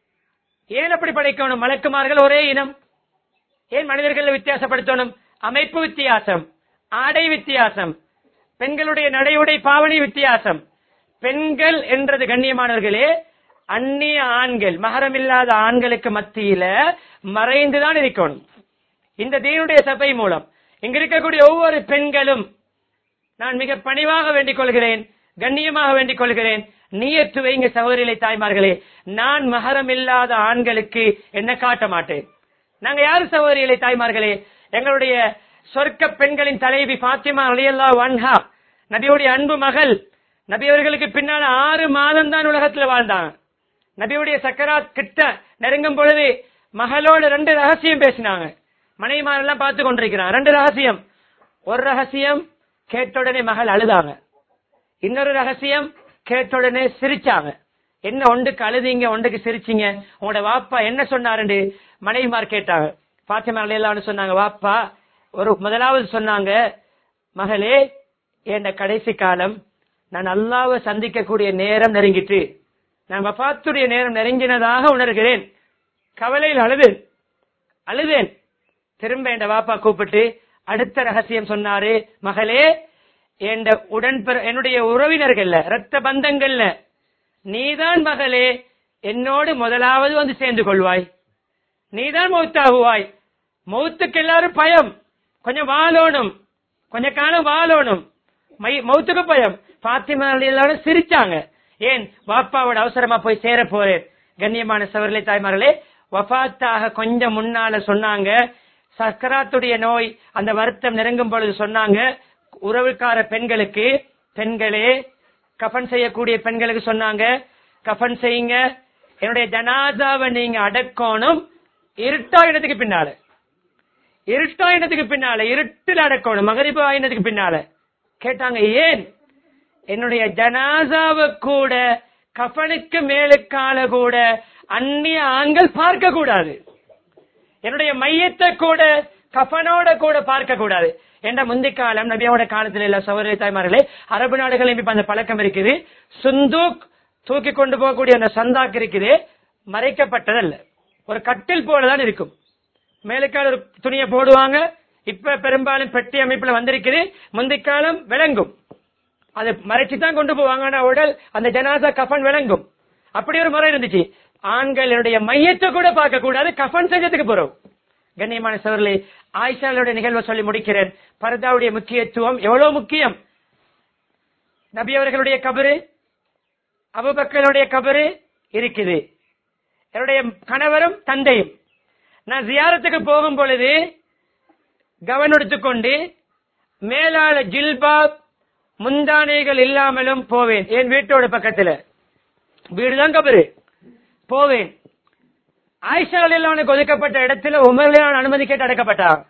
ஏன் அப்படி படைக்கணும் மலக்குமார்கள் ஒரே இனம் ஏன் மனிதர்களை வித்தியாசப்படுத்தணும் அமைப்பு வித்தியாசம் ஆடை வித்தியாசம் பெண்களுடைய நடையுடை பாவனை வித்தியாசம் பெண்கள் என்றது கண்ணியமானவர்களே அந்நிய ஆண்கள் மகரமில்லாத ஆண்களுக்கு மத்தியில மறைந்துதான் இருக்கணும் இந்த தீனுடைய சபை மூலம் இங்க இருக்கக்கூடிய ஒவ்வொரு பெண்களும் நான் மிக பணிவாக வேண்டிக் கொள்கிறேன் கண்ணியமாக வேண்டிக் கொள்கிறேன் நீயத்து வைங்க சகோதரிகளை தாய்மார்களே நான் மகரம் இல்லாத ஆண்களுக்கு என்ன காட்ட மாட்டேன் நாங்க யாரு சகோதரிகளை தாய்மார்களே எங்களுடைய சொர்க்க பெண்களின் தலைவி பாத்திமா அலியல்லா வன்ஹா நபியுடைய அன்பு மகள் நபி அவர்களுக்கு பின்னால ஆறு மாதம் தான் உலகத்துல வாழ்ந்தாங்க நபியுடைய சக்கராத் கிட்ட நெருங்கும் பொழுது மகளோடு ரெண்டு ரகசியம் பேசினாங்க மனைவிமாரெல்லாம் பார்த்து கொண்டிருக்கிறான் ரெண்டு ரகசியம் ஒரு ரகசியம் கேட்ட உடனே மகள் அழுதாங்க இன்னொரு ரகசியம் கேட்ட உடனே சிரிச்சாங்க என்ன ஒன்றுக்கு அழுதீங்க ஒன்றுக்கு சிரிச்சீங்க உங்களோட வாப்பா என்ன சொன்னாருன்னு மனைவிமார் கேட்டாங்க பாத்திமா அலையலான்னு சொன்னாங்க வாப்பா ஒரு முதலாவது சொன்னாங்க மகளே என் கடைசி காலம் நான் அல்லாவை சந்திக்கக்கூடிய நேரம் நெருங்கிட்டு நான் வஃபாத்துடைய நேரம் நெருங்கினதாக உணர்கிறேன் கவலையில் அழுதேன் அழுதேன் திரும்ப என் வாப்பா கூப்பிட்டு அடுத்த ரகசியம் சொன்னாரு மகளே என் உடன் என்னுடைய உறவினர்கள்ல ரத்த பந்தங்கள்ல நீதான் மகளே என்னோடு முதலாவது வந்து சேர்ந்து கொள்வாய் நீதான் மௌத்தாகுவாய் மௌத்துக்கு எல்லாரும் பயம் கொஞ்சம் வாழணும் கொஞ்ச காலம் வாழணும் மை- மௌத்துக்கு பயம் பாத்திமா எல்லாரும் சிரிச்சாங்க ஏன் வாப்பாவோட அவசரமா போய் சேர போறேன் கண்ணியமான சவர்களே தாய்மார்களே வஃபாத்தாக கொஞ்சம் முன்னால சொன்னாங்க சக்கராத்துடைய நோய் அந்த வருத்தம் நெருங்கும் பொழுது சொன்னாங்க உறவுக்கார பெண்களுக்கு பெண்களே கஃன் செய்யக்கூடிய பெண்களுக்கு சொன்னாங்க கஃன் செய்யுங்க என்னுடைய ஜனாதாவை நீங்க அடக்கணும் இருட்டாயினத்துக்கு பின்னால இருட்டாயினத்துக்கு பின்னால இருட்டில் அடக்கணும் மகரிபு ஆயினத்துக்கு பின்னால கேட்டாங்க ஏன் என்னுடைய ஜனாசாவை கூட கஃனுக்கு மேலுக்கால கூட அந்நிய ஆண்கள் பார்க்க கூடாது என்னுடைய மையத்தை கூட கஃனோட கூட பார்க்க கூடாது என்ற முந்தி காலம் நபியோட காலத்துல இல்ல சௌரிய தாய்மார்களே அரபு நாடுகளில் இப்ப அந்த பழக்கம் இருக்குது சுந்தூக் தூக்கி கொண்டு போகக்கூடிய அந்த சந்தாக் இருக்குது மறைக்கப்பட்டதல்ல ஒரு கட்டில் போலதான் இருக்கும் மேலுக்கால ஒரு துணியை போடுவாங்க இப்ப பெரும்பாலும் பெட்டி அமைப்புல வந்திருக்குது முந்தி காலம் விளங்கும் அதை மறைச்சு தான் கொண்டு போவாங்க ஆனா உடல் அந்த ஜனாசா கஃன் விளங்கும் அப்படி ஒரு முறை இருந்துச்சு ஆண்களுடைய மையத்தை கூட பார்க்க கூடாது கஃன் செஞ்சதுக்கு போறோம் கண்ணியமான சவர்களே ஆயிஷாளுடைய நிகழ்வை சொல்லி முடிக்கிறேன் பரதாவுடைய முக்கியத்துவம் எவ்வளவு முக்கியம் நபி அவர்களுடைய கபரு அபுபக்கருடைய கபரு இருக்குது என்னுடைய கணவரும் தந்தையும் நான் ஜியாரத்துக்கு போகும் பொழுது கவனம் எடுத்துக்கொண்டு மேலால ஜில்பாப் முந்தானைகள் இல்லாமலும் போவேன் என் வீட்டோட பக்கத்துல வீடுதான் கபரு போவேன் ஆயிஷாவில் அவனுக்கு ஒதுக்கப்பட்ட இடத்துல உமரில் அனுமதி கேட்டு அடக்கப்பட்டான்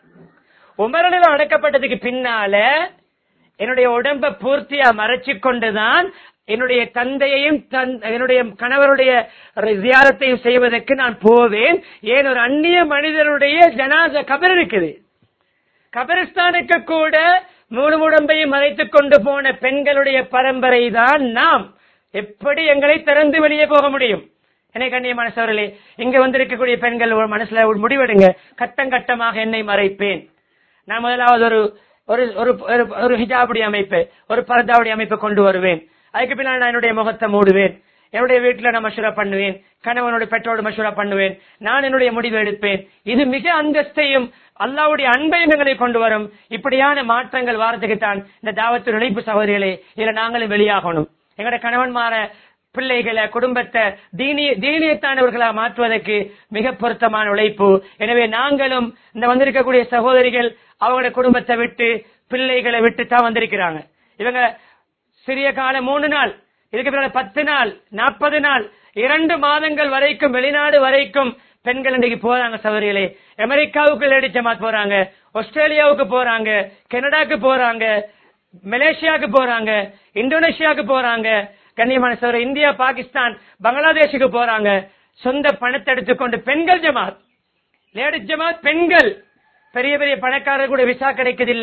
உமரில் அடக்கப்பட்டதுக்கு பின்னால என்னுடைய உடம்ப பூர்த்தியா மறைச்சு கொண்டுதான் என்னுடைய தந்தையையும் தன்- என்னுடைய கணவருடைய ஜியாரத்தையும் செய்வதற்கு நான் போவேன் ஏன் ஒரு அந்நிய மனிதனுடைய ஜனாச கபர் இருக்குது கபரிஸ்தானுக்கு கூட மூணு உடம்பையும் மறைத்துக் கொண்டு போன பெண்களுடைய பரம்பரை தான் நாம் எப்படி எங்களை திறந்து வெளியே போக முடியும் என்னை கண்ணியமான சோழர்களே இங்க வந்திருக்கக்கூடிய பெண்கள் ஒரு மனசுல ஒரு முடிவெடுங்க கட்டம் கட்டமாக என்னை மறைப்பேன் நான் முதலாவது ஒரு ஒரு ஒரு ஒரு- ஒரு ஹிஜாபுடைய அமைப்பு ஒரு பரதாவுடைய அமைப்பை கொண்டு வருவேன் அதுக்கு பின்னால் நான் என்னுடைய முகத்தை மூடுவேன் என்னுடைய வீட்டுல நான் மசூரா பண்ணுவேன் கணவனோட பெற்றோடு மசூரா பண்ணுவேன் நான் என்னுடைய முடிவு எடுப்பேன் இது மிக அந்தஸ்தையும் அல்லாவுடைய அன்பையும் எங்களை கொண்டு வரும் இப்படியான மாற்றங்கள் வாரத்துக்கு தான் இந்த தாவத்து நினைப்பு சகோதரிகளே இதுல நாங்களும் வெளியாகணும் எங்களுடைய கணவன்மார பிள்ளைகளை குடும்பத்தை தீனிய தீனியத்தானவர்களா மாற்றுவதற்கு மிக பொருத்தமான உழைப்பு எனவே நாங்களும் இந்த வந்திருக்கக்கூடிய சகோதரிகள் அவங்களுடைய குடும்பத்தை விட்டு பிள்ளைகளை விட்டு தான் வந்திருக்கிறாங்க இவங்க சிறிய காலம் மூணு நாள் இதுக்கு பிறகு பத்து நாள் நாற்பது நாள் இரண்டு மாதங்கள் வரைக்கும் வெளிநாடு வரைக்கும் பெண்கள் இன்றைக்கு போறாங்க சகோதரிகளே அமெரிக்காவுக்கு லேடி ஜமாத் போறாங்க ஆஸ்திரேலியாவுக்கு போறாங்க கனடாக்கு போறாங்க மலேசியாவுக்கு போறாங்க இந்தோனேஷியாவுக்கு போறாங்க கண்ணியமான சோதரர் இந்தியா பாகிஸ்தான் பங்களாதேஷுக்கு போறாங்க சொந்த பணத்தை எடுத்துக்கொண்டு பெண்கள் ஜமாத் லேடிஸ் ஜமாத் பெண்கள் பெரிய பெரிய பணக்காரர் கூட விசா கிடைக்குதில்ல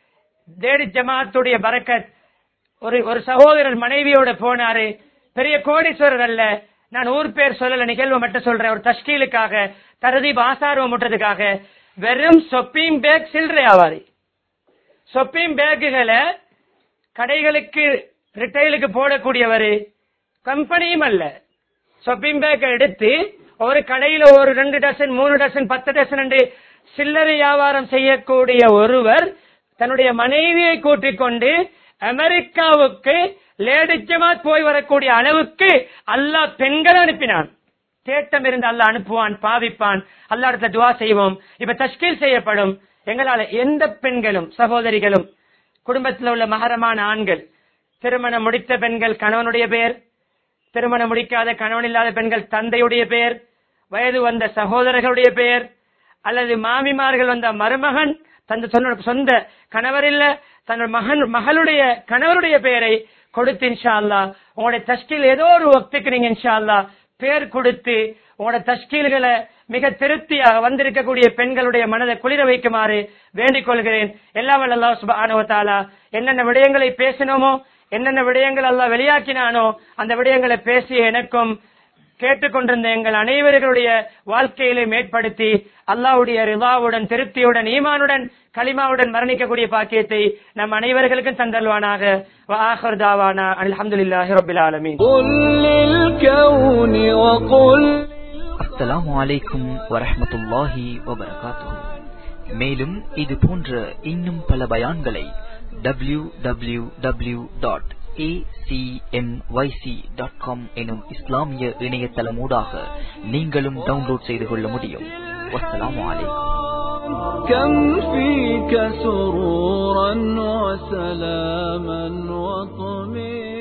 லேடிஸ் ஜமாத்துடைய பரக்கத் ஒரு ஒரு சகோதரர் மனைவியோட போனாரு பெரிய கோடீஸ்வரர் அல்ல நான் ஊர் பேர் சொல்லல நிகழ்வு மட்டும் சொல்றேன் ஒரு தஷ்கீலுக்காக தரதீப் ஆசார்வம் முட்டுறதுக்காக வெறும் சொப்பீம் பேக் சில்லறை ஆவாரி சொப்பீம் பேக்குகளை கடைகளுக்கு ரிட்டைலுக்கு போடக்கூடியவர் கம்பெனியும் அல்ல சொப்பிங் பேக் எடுத்து ஒரு கடையில ஒரு ரெண்டு டசன் மூணு டசன் பத்து டசன் என்று சில்லறை வியாபாரம் செய்யக்கூடிய ஒருவர் தன்னுடைய மனைவியை கூட்டிக் கொண்டு அமெரிக்காவுக்கு லேடிச்சமா போய் வரக்கூடிய அளவுக்கு அல்லாஹ் பெண்கள் அனுப்பினான் தேட்டம் இருந்து அல்லாஹ் அனுப்புவான் பாவிப்பான் அல்லா இடத்துல துவா செய்வோம் இப்ப தஷ்கீல் செய்யப்படும் எங்களால எந்த பெண்களும் சகோதரிகளும் குடும்பத்தில் உள்ள மகரமான ஆண்கள் திருமணம் முடித்த பெண்கள் கணவனுடைய பெயர் திருமணம் முடிக்காத கணவன் இல்லாத பெண்கள் தந்தையுடைய பெயர் வயது வந்த சகோதரர்களுடைய பெயர் அல்லது மாமிமார்கள் வந்த மருமகன் தந்த சொன்ன- சொந்த கணவர் இல்ல தன்னோட மகன் மகளுடைய கணவருடைய பெயரை கொடுத்து இன்ஷா அல்லா உங்களுடைய தஸ்கீல் ஏதோ ஒரு வக்துக்கு நீங்க இன்ஷா அல்லா பேர் கொடுத்து உங்களோட தஸ்கீல்களை மிக திருப்தியாக வந்திருக்கக்கூடிய பெண்களுடைய மனதை குளிர வைக்குமாறு வேண்டிக் கொள்கிறேன் எல்லாம் வல்ல அல்லாஹ் சுப்ஹானஹு வ தஆலா என்னென்ன விடயங்களை பேசினோமோ என்னென்ன விடயங்கள் அல்லாஹ் வெளியாக்கினானோ அந்த விடயங்களை பேசிய எனக்கும் கேட்டுக்கொண்டிருந்த எங்கள் அனைவர்களுடைய வாழ்க்கையிலே மேற்படுத்தி அல்லாஹ்வுடைய ரிவாவுடன் திருப்தியுடன் ஈமானுடன் கலிமாவுடன் மரணிக்கக்கூடிய பாக்கியத்தை நம் அனைவர்களுக்கும் தந்தல்வானாக வாஹர் தாவானா அல்ஹம்துலில்லாஹி ரப்பில் ஆலமீன் قل للكون وقل அஸ்ஸலாமு அலைக்கும் வரஹ்மத்துல்லாஹி வபரகாத்துஹு மேலும் இது போன்ற இன்னும் பல பயான்களை W W W dot dot com எனும் இஸ்லாமிய இணையதளமூடாக நீங்களும் டவுன்லோட் செய்து கொள்ள முடியும் வஸ்ஸலாமு அலைக்கும் كم فيك سرورا وسلاما وطمئنا